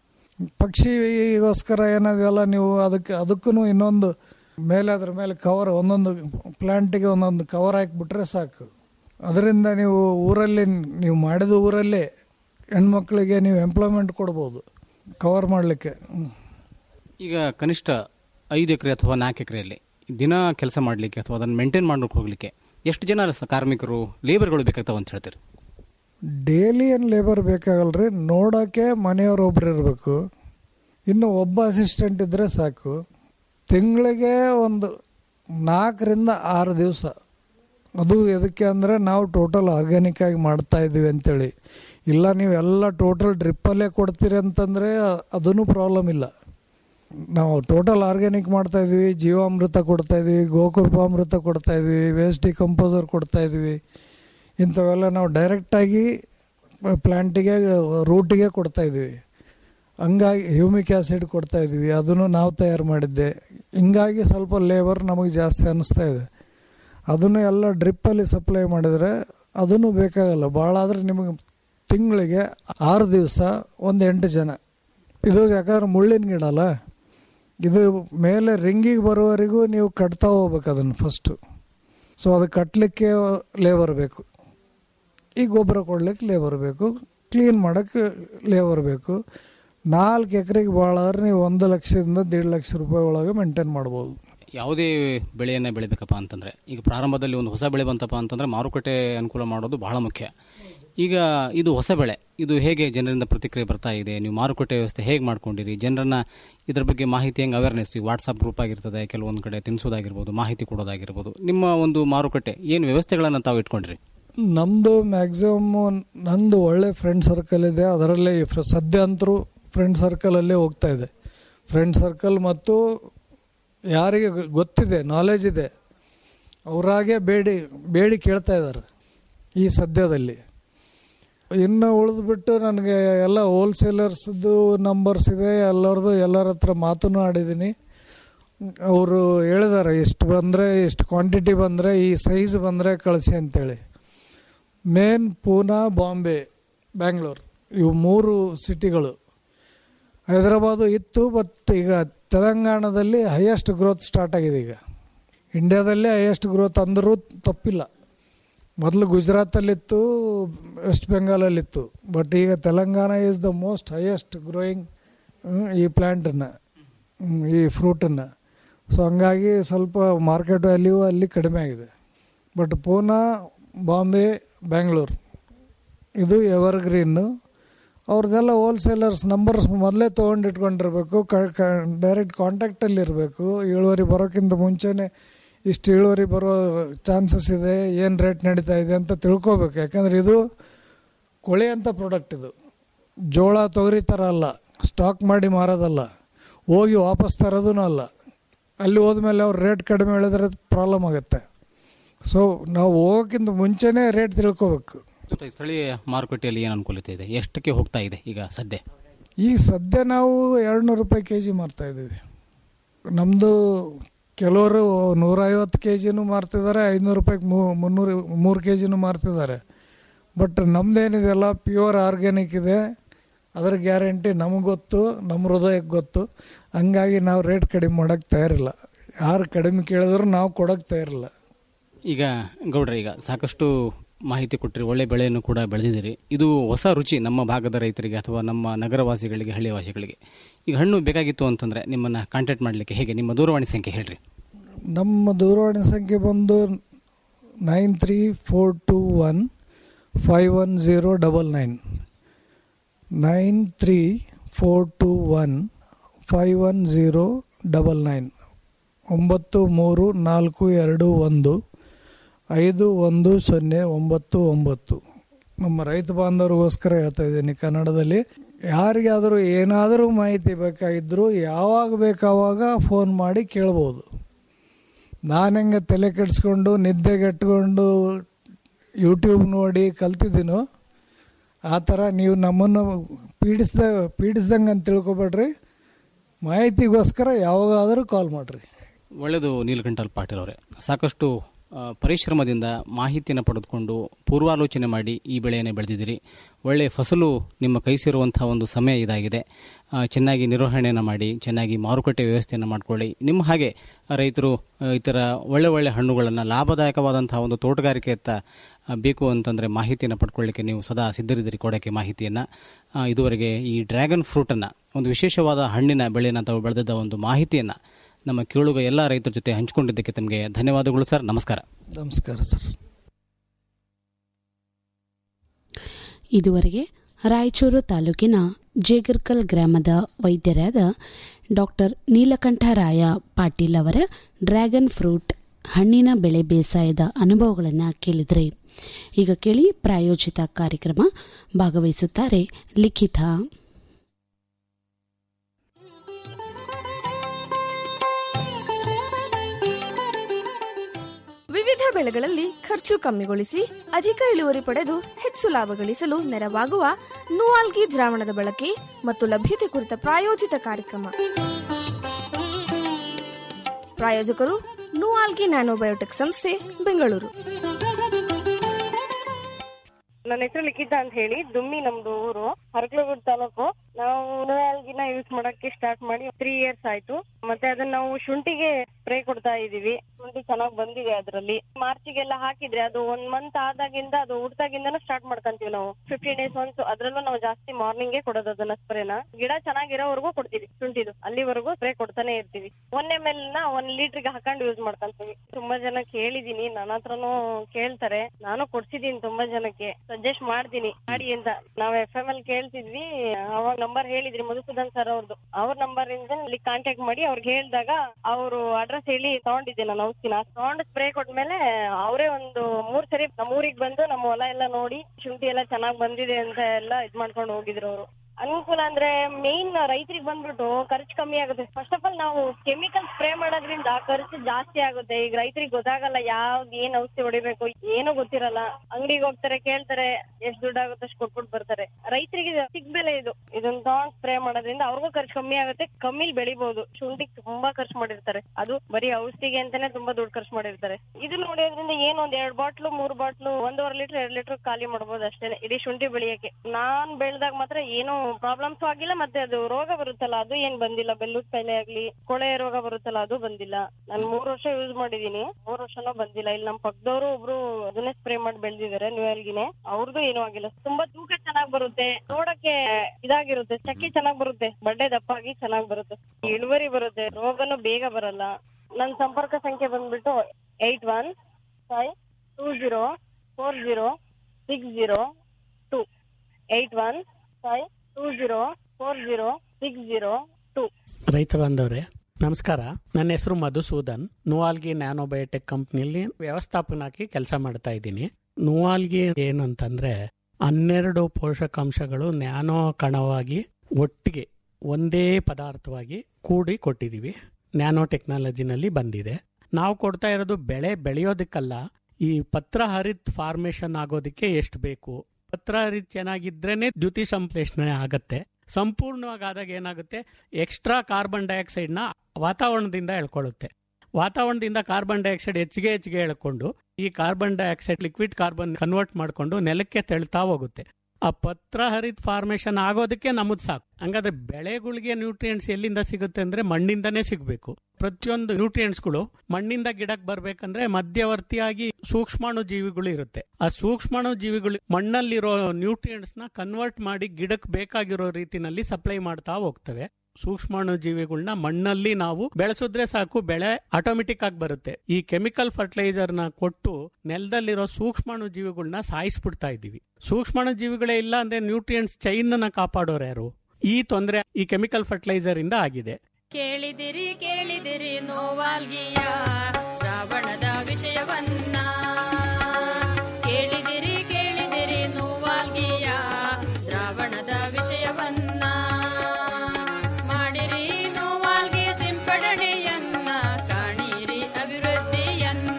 ಪಕ್ಷಿಗೋಸ್ಕರ ಏನಾದೆಲ್ಲ ನೀವು ಅದಕ್ಕೆ ಅದಕ್ಕೂ ಇನ್ನೊಂದು ಮೇಲೆ ಅದ್ರ ಮೇಲೆ ಕವರ್ ಒಂದೊಂದು ಪ್ಲಾಂಟಿಗೆ ಒಂದೊಂದು ಕವರ್ ಹಾಕಿಬಿಟ್ರೆ ಸಾಕು ಅದರಿಂದ ನೀವು ಊರಲ್ಲಿ ನೀವು ಮಾಡಿದ ಊರಲ್ಲೇ ಹೆಣ್ಮಕ್ಳಿಗೆ ನೀವು ಎಂಪ್ಲಾಯ್ಮೆಂಟ್ ಕೊಡ್ಬೋದು ಕವರ್ ಮಾಡಲಿಕ್ಕೆ ಈಗ ಕನಿಷ್ಠ ಐದು ಎಕರೆ ಅಥವಾ ನಾಲ್ಕು ಎಕರೆಯಲ್ಲಿ ದಿನ ಕೆಲಸ ಮಾಡಲಿಕ್ಕೆ ಅಥವಾ ಅದನ್ನು ಮೇಂಟೈನ್ ಮಾಡೋಕೆ ಹೋಗಲಿಕ್ಕೆ ಎಷ್ಟು ಜನ ಸ- ಕಾರ್ಮಿಕರು ಲೇಬರ್ಗಳು ಬೇಕಾಗ್ತಾವ ಅಂತ ಹೇಳ್ತೀರಿ ಡೈಲಿ ಏನು ಲೇಬರ್ ಬೇಕಾಗಲ್ರಿ ನೋಡೋಕ್ಕೆ ಮನೆಯವ್ರು ಒಬ್ರು ಇರಬೇಕು ಇನ್ನು ಒಬ್ಬ ಅಸಿಸ್ಟೆಂಟ್ ಇದ್ದರೆ ಸಾಕು ತಿಂಗಳಿಗೆ ಒಂದು ನಾಲ್ಕರಿಂದ ಆರು ದಿವಸ ಅದು ಎದಕ್ಕೆ ಅಂದರೆ ನಾವು ಟೋಟಲ್ ಆರ್ಗ್ಯಾನಿಕ್ ಆಗಿ ಮಾಡ್ತಾ ಇದ್ದೀವಿ ಅಂತೇಳಿ ಇಲ್ಲ ನೀವು ಎಲ್ಲ ಟೋಟಲ್ ಡ್ರಿಪ್ಪಲ್ಲೇ ಕೊಡ್ತೀರಿ ಅಂತಂದರೆ ಅದೂ ಪ್ರಾಬ್ಲಮ್ ಇಲ್ಲ ನಾವು ಟೋಟಲ್ ಆರ್ಗ್ಯಾನಿಕ್ ಮಾಡ್ತಾ ಇದೀವಿ ಜೀವಾಮೃತ ಕೊಡ್ತಾ ಇದೀವಿ ಗೋಕೃಪಾಮೃತ ಕೊಡ್ತಾ ಇದೀವಿ ವೇಸ್ಟ್ ಡಿಕಂಪೋಸರ್ ಕೊಡ್ತಾ ಇದೀವಿ ಇಂಥವೆಲ್ಲ ನಾವು ಡೈರೆಕ್ಟಾಗಿ ಪ್ಲ್ಯಾಂಟಿಗೆ ರೂಟಿಗೆ ಕೊಡ್ತಾ ಇದೀವಿ ಹಂಗಾಗಿ ಹ್ಯೂಮಿಕ್ ಆ್ಯಸಿಡ್ ಕೊಡ್ತಾ ಇದೀವಿ ಅದನ್ನು ನಾವು ತಯಾರು ಮಾಡಿದ್ದೆ ಹಿಂಗಾಗಿ ಸ್ವಲ್ಪ ಲೇಬರ್ ನಮಗೆ ಜಾಸ್ತಿ ಅನ್ನಿಸ್ತಾ ಇದೆ ಅದನ್ನು ಎಲ್ಲ ಡ್ರಿಪ್ಪಲ್ಲಿ ಸಪ್ಲೈ ಮಾಡಿದರೆ ಅದನ್ನು ಬೇಕಾಗಲ್ಲ ಭಾಳ ಆದರೆ ನಿಮಗೆ ತಿಂಗಳಿಗೆ ಆರು ದಿವಸ ಒಂದು ಎಂಟು ಜನ ಇದು ಯಾಕಂದ್ರೆ ಮುಳ್ಳಿನ ಗಿಡ ಅಲ್ಲ ಇದು ಮೇಲೆ ರಿಂಗಿಗೆ ಬರುವವರೆಗೂ ನೀವು ಕಟ್ತಾ ಹೋಗ್ಬೇಕು ಅದನ್ನು ಫಸ್ಟು ಸೊ ಅದು ಕಟ್ಟಲಿಕ್ಕೆ ಲೇಬರ್ ಬೇಕು ಈ ಗೊಬ್ಬರ ಕೊಡ್ಲಿಕ್ಕೆ ಲೇಬರ್ ಬೇಕು ಕ್ಲೀನ್ ಮಾಡೋಕ್ಕೆ ಲೇಬರ್ ಬೇಕು ನಾಲ್ಕು ಎಕರೆಗೆ ಭಾಳ ಆದ್ರೆ ನೀವು ಒಂದು ಲಕ್ಷದಿಂದ ದೇಡ್ ಲಕ್ಷ ರೂಪಾಯಿ ಒಳಗೆ ಮೇಂಟೈನ್ ಮಾಡ್ಬೋದು ಯಾವುದೇ ಬೆಳೆಯನ್ನು ಬೆಳಿಬೇಕಪ್ಪ ಅಂತಂದರೆ ಈಗ ಪ್ರಾರಂಭದಲ್ಲಿ ಒಂದು ಹೊಸ ಬೆಳೆ ಬಂತಪ್ಪ ಅಂತಂದರೆ ಮಾರುಕಟ್ಟೆ ಅನುಕೂಲ ಮಾಡೋದು ಬಹಳ ಮುಖ್ಯ ಈಗ ಇದು ಹೊಸ ಬೆಳೆ ಇದು ಹೇಗೆ ಜನರಿಂದ ಪ್ರತಿಕ್ರಿಯೆ ಬರ್ತಾ ಇದೆ ನೀವು ಮಾರುಕಟ್ಟೆ ವ್ಯವಸ್ಥೆ ಹೇಗೆ ಮಾಡ್ಕೊಂಡಿರಿ ಜನರನ್ನ ಇದ್ರ ಬಗ್ಗೆ ಮಾಹಿತಿ ಹೆಂಗೆ ಅವೇರ್ನೆಸ್ ಈ ವಾಟ್ಸಪ್ ಗ್ರೂಪ್ ಆಗಿರ್ತದೆ ಕೆಲವೊಂದು ಕಡೆ ತಿನ್ನಿಸೋದಾಗಿರ್ಬೋದು ಮಾಹಿತಿ ಕೊಡೋದಾಗಿರ್ಬೋದು ನಿಮ್ಮ ಒಂದು ಮಾರುಕಟ್ಟೆ ಏನು ವ್ಯವಸ್ಥೆಗಳನ್ನು ತಾವು ಇಟ್ಕೊಂಡಿರಿ ನಮ್ಮದು ಮ್ಯಾಕ್ಸಿಮಮ್ ನಂದು ಒಳ್ಳೆ ಫ್ರೆಂಡ್ ಸರ್ಕಲ್ ಇದೆ ಅದರಲ್ಲೇ ಈ ಫ್ರ- ಸದ್ಯ ಅಂತರೂ ಫ್ರೆಂಡ್ ಸರ್ಕಲಲ್ಲೇ ಹೋಗ್ತಾ ಇದೆ ಫ್ರೆಂಡ್ ಸರ್ಕಲ್ ಮತ್ತು ಯಾರಿಗೆ ಗೊ- ಗೊತ್ತಿದೆ ನಾಲೆಜ್ ಇದೆ ಅವರಾಗೆ ಬೇಡಿ ಬೇಡಿ ಕೇಳ್ತಾ ಇದ್ದಾರೆ ಈ ಸದ್ಯದಲ್ಲಿ ಇನ್ನು ಉಳಿದ್ಬಿಟ್ಟು ನನಗೆ ಎಲ್ಲ ಹೋಲ್ಸೇಲರ್ಸ್ದು ನಂಬರ್ಸ್ ಇದೆ ಎಲ್ಲರದು ಎಲ್ಲರ ಹತ್ರ ಮಾತನ್ನು ಆಡಿದ್ದೀನಿ ಅವರು ಹೇಳಿದ್ದಾರೆ ಇಷ್ಟು ಬಂದರೆ ಇಷ್ಟು ಕ್ವಾಂಟಿಟಿ ಬಂದರೆ ಈ ಸೈಜ್ ಬಂದರೆ ಕಳಿಸಿ ಅಂತೇಳಿ ಮೇನ್ ಪೂನಾ ಬಾಂಬೆ ಬ್ಯಾಂಗ್ಳೂರ್ ಇವು ಮೂರು ಸಿಟಿಗಳು ಹೈದರಾಬಾದು ಇತ್ತು ಬಟ್ ಈಗ ತೆಲಂಗಾಣದಲ್ಲಿ ಹೈಯೆಸ್ಟ್ ಗ್ರೋತ್ ಸ್ಟಾರ್ಟ್ ಆಗಿದೆ ಈಗ ಇಂಡಿಯಾದಲ್ಲೇ ಹೈಯೆಸ್ಟ್ ಗ್ರೋತ್ ಅಂದರೂ ತಪ್ಪಿಲ್ಲ ಮೊದಲು ಗುಜರಾತಲ್ಲಿತ್ತು ವೆಸ್ಟ್ ಬೆಂಗಾಲಲ್ಲಿತ್ತು ಬಟ್ ಈಗ Telangana is the most highest growing ಈ ಪ್ಲ್ಯಾಂಟನ್ನು ಈ ಫ್ರೂಟನ್ನು ಸೊ ಹಂಗಾಗಿ ಸ್ವಲ್ಪ ಮಾರ್ಕೆಟ್ ವ್ಯಾಲ್ಯೂ ಅಲ್ಲಿ ಕಡಿಮೆ ಆಗಿದೆ ಬಟ್ ಪೂನಾ ಬಾಂಬೆ ಬ್ಯಾಂಗ್ಳೂರು ಇದು ಎವರ್ಗ್ರೀನು ಅವ್ರದ್ದೆಲ್ಲ ಹೋಲ್ಸೇಲರ್ಸ್ ನಂಬರ್ಸ್ ಮೊದಲೇ ತೊಗೊಂಡು ಇಟ್ಕೊಂಡಿರ್ಬೇಕು ಕ ಡೈರೆಕ್ಟ್ ಕಾಂಟ್ಯಾಕ್ಟಲ್ಲಿ ಇರಬೇಕು ಇಳುವರಿ ಬರೋಕ್ಕಿಂತ ಮುಂಚೆನೇ ಇಷ್ಟು ಇಳುವರಿ ಬರೋ ಚಾನ್ಸಸ್ ಇದೆ ಏನು ರೇಟ್ ನಡೀತಾ ಇದೆ ಅಂತ ತಿಳ್ಕೊಬೇಕು ಯಾಕಂದರೆ ಇದು ಕೊಳೆಯಂಥ ಪ್ರಾಡಕ್ಟ್ ಇದು ಜೋಳ ತೊಗರಿ ಥರ ಅಲ್ಲ ಸ್ಟಾಕ್ ಮಾಡಿ ಮಾರೋದಲ್ಲ ಹೋಗಿ ವಾಪಸ್ ತರೋದೂ ಅಲ್ಲ ಅಲ್ಲಿ ಹೋದ್ಮೇಲೆ ಅವ್ರು ರೇಟ್ ಕಡಿಮೆ ಹೇಳಿದ್ರೆ ಪ್ರಾಬ್ಲಮ್ ಆಗುತ್ತೆ ಸೊ ನಾವು ಹೋಗೋಕ್ಕಿಂತ ಮುಂಚೆನೇ ರೇಟ್ ತಿಳ್ಕೊಬೇಕು ಜೊತೆ ಸ್ಥಳೀಯ ಮಾರುಕಟ್ಟೆಯಲ್ಲಿ ಏನು ಅನುಕೂಲತೆ ಇದೆ ಎಷ್ಟಕ್ಕೆ ಹೋಗ್ತಾ ಇದೆ ಈಗ ಸದ್ಯ ಈಗ ಸದ್ಯ ನಾವು ಎರಡು ನೂರು ರೂಪಾಯಿ ಕೆ ಜಿ ಮಾರ್ತಾ ಇದ್ದೀವಿ ನಮ್ಮದು ಕೆಲವರು ನೂರೈವತ್ತು ಕೆ ಜಿನೂ ಮಾರ್ತಿದ್ದಾರೆ ಐನೂರು ರೂಪಾಯಿಗೆ ಮೂ ಮುನ್ನೂರು ಮೂರು ಕೆ ಜಿನೂ ಮಾರ್ತಿದ್ದಾರೆ ಬಟ್ ನಮ್ಮದೇನಿದೆಲ್ಲ ಪ್ಯೂರ್ ಆರ್ಗ್ಯಾನಿಕ್ ಇದೆ ಅದರ ಗ್ಯಾರಂಟಿ ನಮಗೆ ಗೊತ್ತು ನಮ್ಮ ಹೃದಯಕ್ಕೆ ಗೊತ್ತು ಹಂಗಾಗಿ ನಾವು ರೇಟ್ ಕಡಿಮೆ ಮಾಡೋಕ್ಕೆ ತಯಾರಿಲ್ಲ ಯಾರು ಕಡಿಮೆ ಕೇಳಿದ್ರು ನಾವು ಕೊಡೋಕ್ಕೆ ತಯಾರಿಲ್ಲ ಈಗ ಗೌಡ್ರೆ ಈಗ ಸಾಕಷ್ಟು ಮಾಹಿತಿ ಕೊಟ್ಟಿರಿ ಒಳ್ಳೆ ಬೆಳೆಯನ್ನು ಕೂಡ ಬೆಳೆದಿದ್ದೀರಿ ಇದು ಹೊಸ ರುಚಿ ನಮ್ಮ ಭಾಗದ ರೈತರಿಗೆ ಅಥವಾ ನಮ್ಮ ನಗರವಾಸಿಗಳಿಗೆ ಹಳ್ಳಿವಾಸಿಗಳಿಗೆ ಈಗ ಹಣ್ಣು ಬೇಕಾಗಿತ್ತು ಅಂತಂದರೆ ನಿಮ್ಮನ್ನು ಕಾಂಟ್ಯಾಕ್ಟ್ ಮಾಡಲಿಕ್ಕೆ ಹೇಗೆ ನಿಮ್ಮ ದೂರವಾಣಿ ಸಂಖ್ಯೆ ಹೇಳ್ರಿ ನಮ್ಮ ದೂರವಾಣಿ ಸಂಖ್ಯೆ ಬಂದು nine three four two one five one zero double nine nine three four two one five one zero double nine ಒಂಬತ್ತು ಮೂರು ನಾಲ್ಕು ಎರಡು ಒಂದು ಐದು ಒಂದು ಸೊನ್ನೆ ಒಂಬತ್ತು ಒಂಬತ್ತು ನಮ್ಮ ರೈತ ಬಾಂಧವರಿಗೋಸ್ಕರ ಹೇಳ್ತಾ ಇದ್ದೀನಿ ಕನ್ನಡದಲ್ಲಿ ಯಾರಿಗಾದರೂ ಏನಾದರೂ ಮಾಹಿತಿ ಬೇಕಾಗಿದ್ದರೂ ಯಾವಾಗ ಬೇಕಾವಾಗ ಫೋನ್ ಮಾಡಿ ಕೇಳ್ಬೋದು ನಾನು ಹೆಂಗೆ ತಲೆ ಕೆಡಿಸ್ಕೊಂಡು ನಿದ್ದೆಗೆಟ್ಕೊಂಡು ಯೂಟ್ಯೂಬ್ ನೋಡಿ ಕಲ್ತಿದ್ದೀನೋ ಆ ಥರ ನೀವು ನಮ್ಮನ್ನು ಪೀಡಿಸ್ದ ಪೀಡಿಸ್ದಂಗೆ ಅಂತ ತಿಳ್ಕೊಬೇಡ್ರಿ ಮಾಹಿತಿಗೋಸ್ಕರ ಯಾವಾಗಾದರೂ ಕಾಲ್ ಮಾಡಿರಿ ಒಳ್ಳೆಯದು ನೀಲಕಂಠಲ್ ಪಾಟೀಲ್ ಅವರೇ ಸಾಕಷ್ಟು ಆ, ಪರಿಶ್ರಮದಿಂದ ಮಾಹಿತಿಯನ್ನು ಪಡೆದುಕೊಂಡು ಪೂರ್ವಾಲೋಚನೆ ಮಾಡಿ ಈ ಬೆಳೆಯನ್ನು ಬೆಳೆದಿದ್ದೀರಿ ಒಳ್ಳೆಯ ಫಸಲು ನಿಮ್ಮ ಕೈ ಸೇರುವಂಥ ಒಂದು ಸಮಯ ಇದಾಗಿದೆ ಆ, ಚೆನ್ನಾಗಿ ನಿರ್ವಹಣೆಯನ್ನು ಮಾಡಿ ಚೆನ್ನಾಗಿ ಮಾರುಕಟ್ಟೆ ವ್ಯವಸ್ಥೆಯನ್ನು ಮಾಡಿಕೊಳ್ಳಿ ನಿಮ್ಮ ಹಾಗೆ ರೈತರು ಆ, ಇತರ ಒಳ್ಳೆ ಒಳ್ಳೆ ಹಣ್ಣುಗಳನ್ನು ಲಾಭದಾಯಕವಾದಂತಹ ಒಂದು ತೋಟಗಾರಿಕೆಯತ್ತ ಆ, ಬೇಕು ಅಂತಂದರೆ ಮಾಹಿತಿಯನ್ನು ಪಡ್ಕೊಳ್ಳಿಕ್ಕೆ ನೀವು ಸದಾ ಸಿದ್ಧರಿದ್ದೀರಿ ಕೊಡೋಕ್ಕೆ ಮಾಹಿತಿಯನ್ನು ಆ, ಇದುವರೆಗೆ ಈ ಡ್ರ್ಯಾಗನ್ ಫ್ರೂಟನ್ನು ಒಂದು ವಿಶೇಷವಾದ ಹಣ್ಣಿನ ಬೆಳೆಯನ್ನು ತಾವು ಬೆಳೆದಿದ್ದ ಒಂದು ಮಾಹಿತಿಯನ್ನು ನಮ್ಮ ಕೇಳುಗ ಎಲ್ಲ ರೈತರ ಜೊತೆ ಹಂಚಿಕೊಂಡಿದ್ದಕ್ಕೆ ತಮಗೆ ಧನ್ಯವಾದಗಳು ಸರ್ ನಮಸ್ಕಾರ ನಮಸ್ಕಾರ ಸರ್ ಇದುವರೆಗೆ ರಾಯಚೂರು ತಾಲೂಕಿನ ಜೇಗರ್ಕಲ್ ಗ್ರಾಮದ ವೈದ್ಯರಾದ ಡಾಕ್ಟರ್ ನೀಲಕಂಠರಾಯ ಪಾಟೀಲ್ ಅವರ ಡ್ರ್ಯಾಗನ್ ಫ್ರೂಟ್ ಹಣ್ಣಿನ ಬೆಳೆ ಬೇಸಾಯದ ಅನುಭವಗಳನ್ನು ಕೇಳಿದರೆ ಈಗ ಕೇಳಿ ಪ್ರಾಯೋಜಿತ ಕಾರ್ಯಕ್ರಮ ಭಾಗವಹಿಸುತ್ತಾರೆ ಲಿಖಿತ ವಿವಿಧ ಬೆಳೆಗಳಲ್ಲಿ ಖರ್ಚು ಕಮ್ಮಿಗೊಳಿಸಿ ಅಧಿಕ ಇಳುವರಿ ಪಡೆದು ಹೆಚ್ಚು ಲಾಭ ಗಳಿಸಲು ನೆರವಾಗುವ ನೂವಾಲ್ಗಿ ದ್ರಾವಣದ ಬಳಕೆ ಮತ್ತು ಲಭ್ಯತೆ ಕುರಿತ ಪ್ರಾಯೋಜಿತ ಕಾರ್ಯಕ್ರಮ ಪ್ರಾಯೋಜಕರು ನೂವಾಲ್ಗಿ ನ್ಯಾನೋಬಯೋಟೆಕ್ ಸಂಸ್ಥೆ ಬೆಂಗಳೂರು ನನ್ನ ಹೆಸರು ಲಿಖಿತಾ ಅಂತ ಹೇಳಿ ದುಮ್ಮಿ ನಮ್ದು ಊರು ಹರಕಲಗೂಡು ತಾಲೂಕು ನಾವು ನುಯಾಲ್ಗಿನ ಯೂಸ್ ಮಾಡಕ್ಕೆ ಸ್ಟಾರ್ಟ್ ಮಾಡಿ ತ್ರೀ ಇಯರ್ಸ್ ಆಯ್ತು ಮತ್ತೆ ಅದನ್ನ ನಾವು ಶುಂಠಿಗೆ ಸ್ಪ್ರೇ ಕೊಡ್ತಾ ಇದೀವಿ ಶುಂಠಿ ಚೆನ್ನಾಗಿ ಬಂದಿದೆ ಅದರಲ್ಲಿ ಮಾರ್ಚಿಗೆಲ್ಲ ಹಾಕಿದ್ರೆ ಅದು ಒಂದ್ ಮಂತ್ ಆದಾಗಿಂದ ಅದು ಹುಡ್ತಾಗಿಂದನೂ ಸ್ಟಾರ್ಟ್ ಮಾಡ್ಕೊಂತೀವಿ ನಾವು ಫಿಫ್ಟೀನ್ ಡೇಸ್ ಒನ್ಸ್ ಅದ್ರಲ್ಲೂ ನಾವು ಜಾಸ್ತಿ ಮಾರ್ನಿಂಗ್ ಕೊಡೋದು ಅದನ್ನ ಸ್ಪ್ರೇನ ಗಿಡ ಚೆನ್ನಾಗಿರೋವರೆಗೂ ಕೊಡ್ತೀವಿ ಶುಂಠಿದು ಅಲ್ಲಿವರೆಗೂ ಸ್ಪ್ರೇ ಕೊಡ್ತಾನೆ ಇರ್ತೀವಿ ಒನ್ ಎಮ್ ಎಲ್ ನ ಒಂದ್ ಲೀಟರ್ಗೆ ಹಾಕೊಂಡು ಯೂಸ್ ಮಾಡ್ಕೊಂತೀವಿ ತುಂಬಾ ಜನ ಕೇಳಿದೀನಿ ನನ್ನ ಹತ್ರನೂ ಕೇಳ್ತಾರೆ ನಾನು ಕೊಡ್ಸಿದೀನಿ ತುಂಬಾ ಜನಕ್ಕೆ ಸಜೆಸ್ಟ್ ಮಾಡ್ತೀನಿ ಮಾಡಿ ಅಂತ ನಾವ್ ಎಫ್ ಎಂ ಅಲ್ಲಿ ಕೇಳ್ತಿದ್ವಿ ಅವಾಗ ನಂಬರ್ ಹೇಳಿದ್ರಿ ಮಧುಸೂದನ್ ಸರ್ ಅವ್ರದ್ದು ಅವ್ರ ನಂಬರ್ ಇಂದ ಅಲ್ಲಿ ಕಾಂಟ್ಯಾಕ್ಟ್ ಮಾಡಿ ಅವ್ರಿಗೆ ಹೇಳಿದಾಗ ಅವರು ಅಡ್ರೆಸ್ ಹೇಳಿ ತಗೊಂಡಿದ್ದೆ ನಾನು ಔಷಧಿನ ತಗೊಂಡು ಸ್ಪ್ರೇ ಕೊಟ್ಮೇಲೆ ಅವರೇ ಒಂದು ಮೂರ್ ಸರಿ ನಮ್ಮ ಊರಿಗೆ ಬಂದು ನಮ್ಮ ಹೊಲ ಎಲ್ಲ ನೋಡಿ ಶುಂಠಿ ಎಲ್ಲ ಚೆನ್ನಾಗ್ ಬಂದಿದೆ ಅಂತ ಎಲ್ಲ ಇದ್ ಮಾಡ್ಕೊಂಡು ಹೋಗಿದ್ರು ಅವರು ಅನುಕೂಲ ಅಂದ್ರೆ ಮೇನ್ ರೈತರಿಗೆ ಬಂದ್ಬಿಟ್ಟು ಖರ್ಚು ಕಮ್ಮಿ ಆಗುತ್ತೆ ಫಸ್ಟ್ ಆಫ್ ಆಲ್ ನಾವು ಕೆಮಿಕಲ್ ಸ್ಪ್ರೇ ಮಾಡೋದ್ರಿಂದ ಖರ್ಚು ಜಾಸ್ತಿ ಆಗುತ್ತೆ ಈಗ ರೈತರಿಗೆ ಗೊತ್ತಾಗಲ್ಲ ಯಾವ್ದು ಏನ್ ಔಷಧಿ ಹೊಡಿಬೇಕು ಏನು ಗೊತ್ತಿರಲ್ಲ ಅಂಗಡಿಗೆ ಹೋಗ್ತಾರೆ ಕೇಳ್ತಾರೆ ಎಷ್ಟ್ ದುಡ್ಡು ಆಗುತ್ತೆ ಅಷ್ಟು ಕೊಟ್ಬಿಟ್ಟು ಬರ್ತಾರೆ ರೈತರಿಗೆ ಸಿಗ್ ಬೆಲೆ ಇದು ಇದನ್ನ ತಗೊಂಡ್ ಸ್ಪ್ರೇ ಮಾಡೋದ್ರಿಂದ ಅವ್ರಿಗೂ ಖರ್ಚು ಕಮ್ಮಿ ಆಗುತ್ತೆ ಕಮ್ಮಿಲ್ ಬೆಳಿಬಹುದು ಶುಂಠಿಗೆ ತುಂಬಾ ಖರ್ಚು ಮಾಡಿರ್ತಾರೆ ಅದು ಬರೀ ಔಷಧಿಗೆ ಅಂತಾನೆ ತುಂಬಾ ದುಡ್ಡು ಖರ್ಚು ಮಾಡಿರ್ತಾರೆ ಇದು ನೋಡೋದ್ರಿಂದ ಏನು ಒಂದ್ ಎರಡ್ ಬಾಟ್ಲು ಮೂರ್ ಬಾಟ್ಲು ಒಂದೂವರೆ ಲೀಟರ್ ಎರಡ್ ಲೀಟರ್ ಖಾಲಿ ಮಾಡ್ಬೋದು ಅಷ್ಟೇ ಇಡೀ ಶುಂಠಿ ಬೆಳೆಯಕ್ಕೆ ನಾನ್ ಬೆಳ್ದಾಗ ಮಾತ್ರ ಏನು ಪ್ರಾಬ್ಲಮ್ಸ್ ಆಗಿಲ್ಲ ಮತ್ತೆ ಅದು ರೋಗ ಬರುತ್ತಲ್ಲ ಅದು ಏನ್ ಬಂದಿಲ್ಲ ಬೆಲ್ಲೂದ್ ಕಾಯಿಲೆ ಆಗ್ಲಿ ಕೊಳೆ ರೋಗ ಬರುತ್ತಲ್ಲ ಅದು ಬಂದಿಲ್ಲ ನಾನ್ ಮೂರ್ ವರ್ಷ ಯೂಸ್ ಮಾಡಿದೀನಿ ಮೂರ್ ವರ್ಷನೂ ಬಂದಿಲ್ಲ ಇಲ್ಲಿ ನಮ್ ಪಕ್ಕದವರು ಒಬ್ರು ಅದನ್ನೇ ಸ್ಪ್ರೇ ಮಾಡಿ ಬೆಳ್ದಿದ್ದಾರೆ ನ್ಯೂಯಲ್ಗಿನೇ ಅವ್ರದ್ದು ಏನೂ ಆಗಿಲ್ಲ ತುಂಬಾ ತೂಕ ಚೆನ್ನಾಗ್ ಬರುತ್ತೆ ನೋಡಕ್ಕೆ ಇದಾಗಿರುತ್ತೆ ಚಕ್ಕಿ ಚೆನ್ನಾಗ್ ಬರುತ್ತೆ ಬಡ್ಡೆ ದಪ್ಪಾಗಿ ಚೆನ್ನಾಗ್ ಬರುತ್ತೆ ಇಳುವರಿ ಬರುತ್ತೆ ರೋಗನು ಬೇಗ ಬರಲ್ಲ ನನ್ ಸಂಪರ್ಕ ಸಂಖ್ಯೆ ಬಂದ್ಬಿಟ್ಟು eight one five two zero four zero six zero two eight one five two zero four zero six zero two ರೈತ ಬಾಂಧವ್ರೆ ನಮಸ್ಕಾರ ನನ್ನ ಹೆಸರು ಮಧುಸೂದನ್ ನುವಾಲ್ಗಿ ನ್ಯಾನೋಬಯೋಟೆಕ್ ಕಂಪ್ನಿಯಲ್ಲಿ ವ್ಯವಸ್ಥಾಪನಾಗಿ ಕೆಲಸ ಮಾಡ್ತಾ ಇದ್ದೀನಿ ನುವಾಲ್ಗಿ ಏನಂತಂದ್ರೆ ಹನ್ನೆರಡು ಪೋಷಕಾಂಶಗಳು ನ್ಯಾನೋ ಕಣವಾಗಿ ಒಟ್ಟಿಗೆ ಒಂದೇ ಪದಾರ್ಥವಾಗಿ ಕೂಡಿ ಕೊಟ್ಟಿದ್ದೀವಿ ನ್ಯಾನೋ ಟೆಕ್ನಾಲಜಿನಲ್ಲಿ ಬಂದಿದೆ ನಾವು ಕೊಡ್ತಾ ಇರೋದು ಬೆಳೆ ಬೆಳೆಯೋದಕ್ಕಲ್ಲ ಈ ಪತ್ರ ಹರಿತ್ ಫಾರ್ಮೇಶನ್ ಆಗೋದಕ್ಕೆ ಎಷ್ಟು ಬೇಕು ಪತ್ರ ಹರಿತ್ ಚೆನ್ನಾಗಿದ್ರೇನೆ ದ್ಯುತಿ ಸಂಶ್ಲೇಷಣೆ ಆಗತ್ತೆ ಸಂಪೂರ್ಣವಾಗಿ ಆದಾಗ ಏನಾಗುತ್ತೆ ಎಕ್ಸ್ಟ್ರಾ ಕಾರ್ಬನ್ ಡೈಆಕ್ಸೈಡ್ ನ ವಾತಾವರಣದಿಂದ ಎಳ್ಕೊಳ್ಳುತ್ತೆ ವಾತಾವರಣದಿಂದ ಕಾರ್ಬನ್ ಡೈಆಕ್ಸೈಡ್ ಹೆಚ್ಚಿಗೆ ಹೆಚ್ಚಿಗೆ ಎಳ್ಕೊಂಡು ಈ carbon dioxide liquid carbon convert ಮಾಡಿಕೊಂಡು ನೆಲಕ್ಕೆ ತೆಳ್ತಾ ಹೋಗುತ್ತೆ ಆ ಪತ್ರ ಹರಿತ್ ಫಾರ್ಮೇಶನ್ ಆಗೋದಕ್ಕೆ ನಮ್ಮದು ಸಾಕು ಹಂಗಾದ್ರೆ ಬೆಳೆಗಳಿಗೆ ನ್ಯೂಟ್ರಿಯೆಂಟ್ಸ್ ಎಲ್ಲಿಂದ ಸಿಗುತ್ತೆ ಅಂದ್ರೆ ಮಣ್ಣಿಂದನೇ ಸಿಗಬೇಕು ಪ್ರತಿಯೊಂದು ನ್ಯೂಟ್ರಿಯೆಂಟ್ಸ್ಗಳು ಮಣ್ಣಿಂದ ಗಿಡಕ್ಕೆ ಬರ್ಬೇಕಂದ್ರೆ ಮಧ್ಯವರ್ತಿಯಾಗಿ ಸೂಕ್ಷ್ಮಾಣು ಜೀವಿಗಳು ಇರುತ್ತೆ ಆ ಸೂಕ್ಷ್ಮಾಣು ಜೀವಿಗಳು ಮಣ್ಣಲ್ಲಿರೋ ನ್ಯೂಟ್ರಿಯೆಂಟ್ಸ್ ನ ಕನ್ವರ್ಟ್ ಮಾಡಿ ಗಿಡಕ್ಕೆ ಬೇಕಾಗಿರೋ ರೀತಿನಲ್ಲಿ ಸಪ್ಲೈ ಮಾಡ್ತಾ ಹೋಗ್ತವೆ ಸೂಕ್ಷ್ಮಾಣು ಜೀವಿಗಳನ್ನ ಮಣ್ಣಲ್ಲಿ ನಾವು ಬೆಳೆಸಿದ್ರೆ ಸಾಕು ಬೆಳೆ ಆಟೋಮೆಟಿಕ್ ಆಗಿ ಬರುತ್ತೆ ಈ ಕೆಮಿಕಲ್ ಫರ್ಟಿಲೈಸರ್ ನ ಕೊಟ್ಟು ನೆಲದಲ್ಲಿರೋ ಸೂಕ್ಷ್ಮಾಣು ಜೀವಿಗಳನ್ನ ಸಾಯಿಸ್ಬಿಡ್ತಾ ಇದ್ದೀವಿ ಸೂಕ್ಷ್ಮಾಣು ಜೀವಿಗಳೇ ಇಲ್ಲ ಅಂದ್ರೆ ನ್ಯೂಟ್ರಿಯೆಂಟ್ಸ್ ಚೈನ್ ನ ಕಾಪಾಡೋರು ಯಾರು ಈ ತೊಂದರೆ ಈ ಕೆಮಿಕಲ್ ಫರ್ಟಿಲೈಸರ್ ಇಂದ ಆಗಿದೆ ಕೇಳಿದಿರಿ ಕೇಳಿದಿರಿ ನೋವಾಲ್ಗಿಯ ಶ್ರಾವಣದ ವಿಷಯವನ್ನ ಕೇಳಿದಿರಿ ಕೇಳಿದಿರಿ ನೋವಾಲ್ಗಿಯ ಶ್ರಾವಣದ ವಿಷಯವನ್ನ ಮಾಡಿರಿ ನೋವಾಲ್ಗಿ ಸಿಂಪಡಣೆಯನ್ನ ಕಾಣಿರಿ ಅಭಿವೃದ್ಧಿಯನ್ನ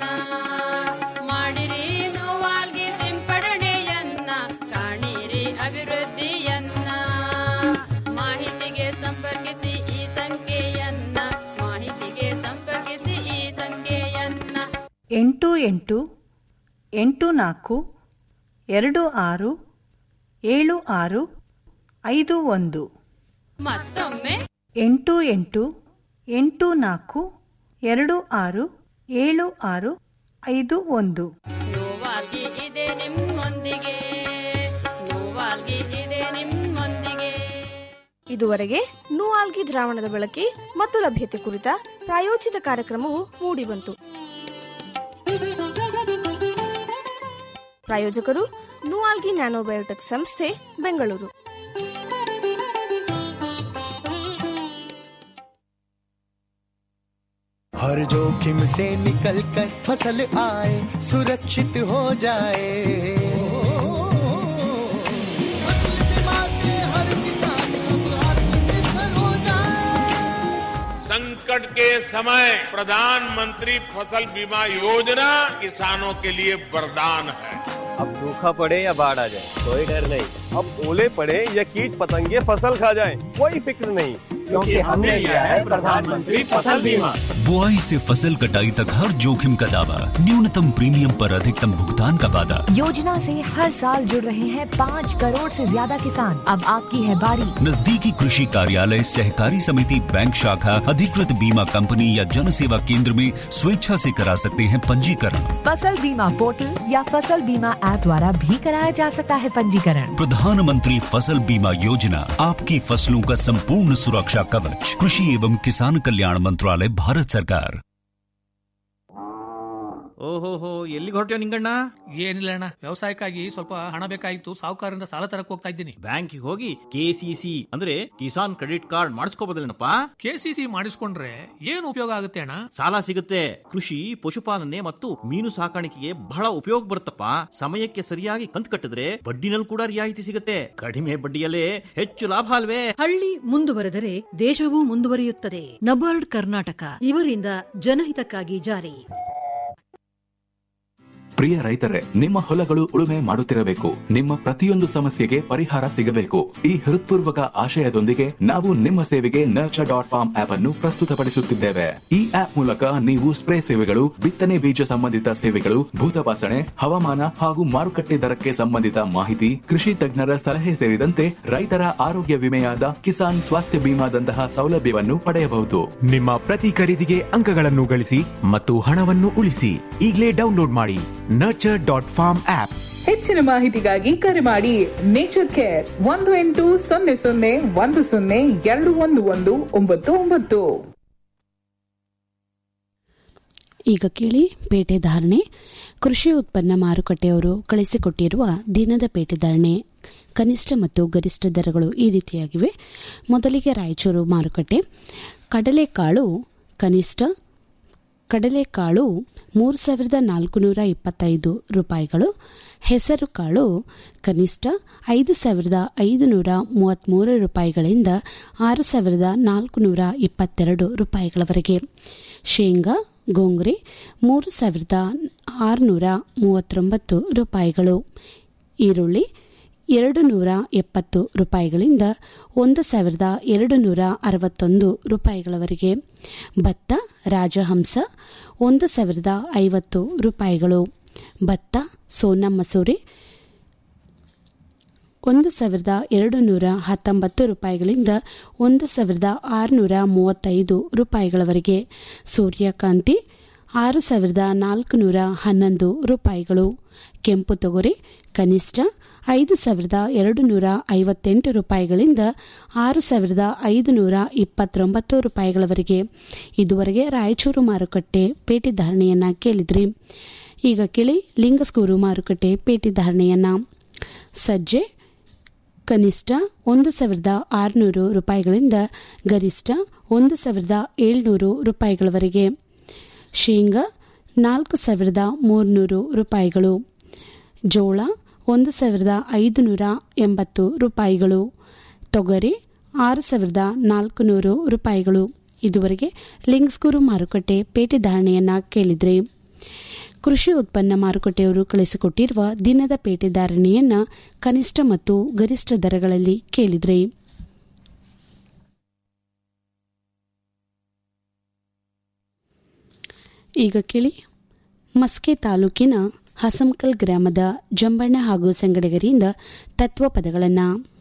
ಮಾಡಿರಿ ನೋವಾಲ್ಗಿ ಸಿಂಪಡಣೆಯನ್ನ ಕಾಣಿರಿ ಅಭಿವೃದ್ಧಿಯನ್ನ ಮಾಹಿತಿಗೆ ಸಂಪರ್ಕಿಸಿ ಈ ಸಂಖ್ಯೆಯನ್ನ ಮಾಹಿತಿಗೆ ಸಂಪರ್ಕಿಸಿ ಈ ಸಂಖ್ಯೆಯನ್ನ ಎಂಟು ಎಂಟು ಎಂಟು ನಾಲ್ಕು ಎರಡು ಆರು ಏಳು ಆರು ಐದು ಒಂದು ಮತ್ತೊಮ್ಮೆ ಎಂಟು ಎಂಟು ಎಂಟು ನಾಲ್ಕು ಎರಡು ಆರು ಏಳು ಆರು ಐದು ಒಂದು ನೋವಾಗಿ ಇದೆ ನಿಮ್ಮೊಂದಿಗೆ ನೋವಾಗಿ ಇದೆ ನಿಮ್ಮೊಂದಿಗೆ ಇದುವರೆಗೆ ನೂಆಲ್ಗಿ ದ್ರಾವಣದ ಬಳಕೆ ಮತ್ತು ಲಭ್ಯತೆ ಕುರಿತ ಪ್ರಾಯೋಜಿತ ಕಾರ್ಯಕ್ರಮವು ಮೂಡಿಬಂತು ಪ್ರಾಯೋಜಕರು ನೂಆಲ್ಗಿ ನ್ಯಾನೋಬಯೋಟೆಕ್ ಸಂಸ್ಥೆ ಬೆಂಗಳೂರು हर जोखिम से निकल कर फसल आए सुरक्षित हो जाए फसल बीमा से हर किसान अब आत्मनिर्भर हो जाए संकट के समय प्रधानमंत्री फसल बीमा योजना किसानों के लिए वरदान है अब सूखा पड़े या बाढ़ आ जाए कोई डर नहीं अब ओले पड़े या कीट पतंगे फसल खा जाए कोई फिक्र नहीं क्योंकि हमने लिया है प्रधानमंत्री फसल बीमा बुआई से फसल कटाई तक हर जोखिम का दावा न्यूनतम प्रीमियम पर अधिकतम भुगतान का वादा योजना से हर साल जुड़ रहे हैं पाँच करोड़ से ज्यादा किसान अब आपकी है बारी नजदीकी कृषि कार्यालय सहकारी समिति बैंक शाखा अधिकृत बीमा कंपनी या जन सेवा केंद्र में स्वेच्छा से करा सकते हैं पंजीकरण फसल बीमा पोर्टल या फसल बीमा ऐप द्वारा भी कराया जा सकता है पंजीकरण प्रधानमंत्री फसल बीमा योजना आपकी फसलों का संपूर्ण सुरक्षा कवच कृषि एवं किसान कल्याण मंत्रालय भारत सरकार ಓಹೋಹೋ ಎಲ್ಲಿಗೆ ಹೊರಟ್ಯೋ ನಿಂಗಣ್ಣ ಏನಿಲ್ಲ ಅಣ್ಣ ವ್ಯವಸಾಯಕ್ಕಾಗಿ ಸ್ವಲ್ಪ ಹಣ ಬೇಕಾಗಿತ್ತು ಸಾಹುಕಾರರಿಂದ ಸಾಲ ತರಕ್ ಹೋಗ್ತಾ ಇದ್ದೀನಿ ಬ್ಯಾಂಕಿಗೆ ಹೋಗಿ ಕೆಸಿಸಿ ಅಂದ್ರೆ ಕಿಸಾನ್ ಕ್ರೆಡಿಟ್ ಕಾರ್ಡ್ ಮಾಡಿಸ್ಕೋಬೋದಲ್ಲೇನಪ್ಪ ಕೆಸಿಸಿ ಮಾಡಿಸ್ಕೊಂಡ್ರೆ ಏನು ಉಪಯೋಗ ಆಗುತ್ತೆ ಅಣ್ಣ ಸಾಲ ಸಿಗುತ್ತೆ ಕೃಷಿ ಪಶುಪಾಲನೆ ಮತ್ತು ಮೀನು ಸಾಕಾಣಿಕೆಗೆ ಬಹಳ ಉಪಯೋಗ ಬರುತ್ತಪ್ಪ ಸಮಯಕ್ಕೆ ಸರಿಯಾಗಿ ಕಂತು ಕಟ್ಟಿದ್ರೆ ಬಡ್ಡಿನಲ್ಲಿ ಕೂಡ ರಿಯಾಯಿತಿ ಸಿಗುತ್ತೆ ಕಡಿಮೆ ಬಡ್ಡಿಯಲ್ಲೇ ಹೆಚ್ಚು ಲಾಭ ಅಲ್ವೇ ಹಳ್ಳಿ ಮುಂದುವರೆದರೆ ದೇಶವೂ ಮುಂದುವರಿಯುತ್ತದೆ ನಬಾರ್ಡ್ ಕರ್ನಾಟಕ ಇವರಿಂದ ಜನಹಿತಕ್ಕಾಗಿ ಜಾರಿ ಪ್ರಿಯ ರೈತರೇ ನಿಮ್ಮ ಹೊಲಗಳು ಉಳುಮೆ ಮಾಡುತ್ತಿರಬೇಕು ನಿಮ್ಮ ಪ್ರತಿಯೊಂದು ಸಮಸ್ಯೆಗೆ ಪರಿಹಾರ ಸಿಗಬೇಕು ಈ ಹೃತ್ಪೂರ್ವಕ ಆಶಯದೊಂದಿಗೆ ನಾವು ನಿಮ್ಮ ಸೇವೆಗೆ ನರ್ಚರ್ ಡಾಟ್ ಫಾರ್ಮ್ ಆಪ್ ಅನ್ನು ಪ್ರಸ್ತುತಪಡಿಸುತ್ತಿದ್ದೇವೆ ಈ ಆಪ್ ಮೂಲಕ ನೀವು ಸ್ಪ್ರೇ ಸೇವೆಗಳು ಬಿತ್ತನೆ ಬೀಜ ಸಂಬಂಧಿತ ಸೇವೆಗಳು ಭೂತಪಾಸಣೆ ಹವಾಮಾನ ಹಾಗೂ ಮಾರುಕಟ್ಟೆ ದರಕ್ಕೆ ಸಂಬಂಧಿತ ಮಾಹಿತಿ ಕೃಷಿ ತಜ್ಞರ ಸಲಹೆ ಸೇರಿದಂತೆ ರೈತರ ಆರೋಗ್ಯ ವಿಮೆಯಾದ ಕಿಸಾನ್ ಸ್ವಾಸ್ಥ್ಯ ಬಿಮಾದಂತಹ ಸೌಲಭ್ಯವನ್ನು ಪಡೆಯಬಹುದು ನಿಮ್ಮ ಪ್ರತಿ ಖರೀದಿಗೆ ಅಂಕಗಳನ್ನು ಗಳಿಸಿ ಮತ್ತು ಹಣವನ್ನು ಉಳಿಸಿ ಈಗಲೇ ಡೌನ್ಲೋಡ್ ಮಾಡಿ ನರ್ಚರ್ ಡಾಟ್ ಫಾರ್ಮ್ ಆಪ್ ಹೆಚ್ಚಿನ ಮಾಹಿತಿಗಾಗಿ ಕರೆ ಮಾಡಿ ನೇಚರ್ ಕೇರ್ ಒಂದು ಎಂಟು ಸೊನ್ನೆ ಸೊನ್ನೆ ಒಂದು ಸೊನ್ನೆ ಎರಡು ಒಂದು ಒಂದು ಒಂಬತ್ತು ಒಂಬತ್ತು ಈಗ ಕೇಳಿ ಪೇಟೆ ಧಾರಣೆ ಕೃಷಿ ಉತ್ಪನ್ನ ಮಾರುಕಟ್ಟೆಯವರು ಕಳಿಸಿಕೊಟ್ಟಿರುವ ದಿನದ ಪೇಟೆ ಧಾರಣೆ ಕನಿಷ್ಠ ಮತ್ತು ಗರಿಷ್ಠ ದರಗಳು ಈ ರೀತಿಯಾಗಿವೆ ಮೊದಲಿಗೆ ರಾಯಚೂರು ಮಾರುಕಟ್ಟೆ ಕಡಲೆಕಾಳು ಕನಿಷ್ಠ ಕಡಲೆಕಾಳು ಮೂರು ಸಾವಿರದ ನಾಲ್ಕುನೂರ ಇಪ್ಪತ್ತೈದು ರೂಪಾಯಿಗಳು ಹೆಸರು ಕಾಳು ಕನಿಷ್ಠ ಐದು ಸಾವಿರದ ಐದುನೂರ ಮೂವತ್ತ್ಮೂರು ರೂಪಾಯಿಗಳಿಂದ ಆರು ಸಾವಿರದ ನಾಲ್ಕುನೂರ ಇಪ್ಪತ್ತೆರಡು ರೂಪಾಯಿಗಳವರೆಗೆ ಶೇಂಗಾ ಗೋಂಗ್ರೆ ಮೂರು ಸಾವಿರದ ಆರುನೂರ ಮೂವತ್ತೊಂಬತ್ತು ರೂಪಾಯಿಗಳು ಈರುಳ್ಳಿ ಎರಡು ನೂರ ಎಪ್ಪತ್ತು ರೂಪಾಯಿಗಳಿಂದ ಒಂದು ಸಾವಿರದ ಎರಡು ನೂರ ಅರವತ್ತೊಂದು ರೂಪಾಯಿಗಳವರೆಗೆ ಭತ್ತ ರಾಜಹಂಸ ಒಂದು ಸಾವಿರದ ಐವತ್ತು ರೂಪಾಯಿಗಳು ಭತ್ತ ಸೋನಾ ಮಸೂರಿ ಒಂದು ಸಾವಿರದ ಎರಡು ನೂರ ಹತ್ತೊಂಬತ್ತು ರೂಪಾಯಿಗಳಿಂದ ಒಂದು ಸಾವಿರದ ಆರುನೂರ ಮೂವತ್ತೈದು ರೂಪಾಯಿಗಳವರೆಗೆ ಸೂರ್ಯಕಾಂತಿ ಆರು ಸಾವಿರದ ನಾಲ್ಕುನೂರ ಹನ್ನೊಂದು ರೂಪಾಯಿಗಳು ಕೆಂಪು ತೊಗರಿ ಕನಿಷ್ಠ ಐದು ಸಾವಿರದ ಎರಡು ನೂರ ಐವತ್ತೆಂಟು ರೂಪಾಯಿಗಳಿಂದ ಆರು ಸಾವಿರದ ಐದು ನೂರ ಇಪ್ಪತ್ತೊಂಬತ್ತು ರೂಪಾಯಿಗಳವರೆಗೆ ಇದುವರೆಗೆ ರಾಯಚೂರು ಮಾರುಕಟ್ಟೆ ಪೇಟೆ ಧಾರಣೆಯನ್ನ ಕೇಳಿದ್ರಿ ಈಗ ಕೇಳಿ ಲಿಂಗಸ್ಗೂರು ಮಾರುಕಟ್ಟೆ ಪೇಟೆ ಧಾರಣೆಯನ್ನ ಸಜ್ಜೆ ಕನಿಷ್ಠ ಒಂದು ಸಾವಿರದ ಆರುನೂರು ರೂಪಾಯಿಗಳಿಂದ ಗರಿಷ್ಠ ಒಂದು ಸಾವಿರದ ಏಳ್ನೂರು ರೂಪಾಯಿಗಳವರೆಗೆ ಶೇಂಗಾ ನಾಲ್ಕು ಸಾವಿರದ ಮೂರುನೂರು ರೂಪಾಯಿಗಳು ಜೋಳ ಒಂದು ಸಾವಿರದ ಐದುನೂರ ಎಂಬತ್ತು ರೂಪಾಯಿಗಳು ತೊಗರಿ ಆರು ಸಾವಿರದ ನಾಲ್ಕುನೂರು ರೂಪಾಯಿಗಳು ಇದುವರೆಗೆ ಲಿಂಗ್ಸ್ಗೂರು ಮಾರುಕಟ್ಟೆ ಪೇಟೆ ಧಾರಣೆಯನ್ನ ಕೇಳಿದ್ರಿ ಕೃಷಿ ಉತ್ಪನ್ನ ಮಾರುಕಟ್ಟೆಯವರು ಕಳಿಸಿಕೊಟ್ಟಿರುವ ದಿನದ ಪೇಟೆ ಧಾರಣೆಯನ್ನ ಕನಿಷ್ಠ ಮತ್ತು ಗರಿಷ್ಠ ದರಗಳಲ್ಲಿ ಕೇಳಿದ್ರಿ ಈಗ ಕೇಳಿ ಮಸ್ಕೆ ತಾಲೂಕಿನ ಹಸಂಕಲ್ ಗ್ರಾಮದ ಜಂಬಣ್ಣ ಹಾಗೂ ಸಂಗಡಿಗರಿಂದ ತತ್ವ ಪದಗಳನ್ನು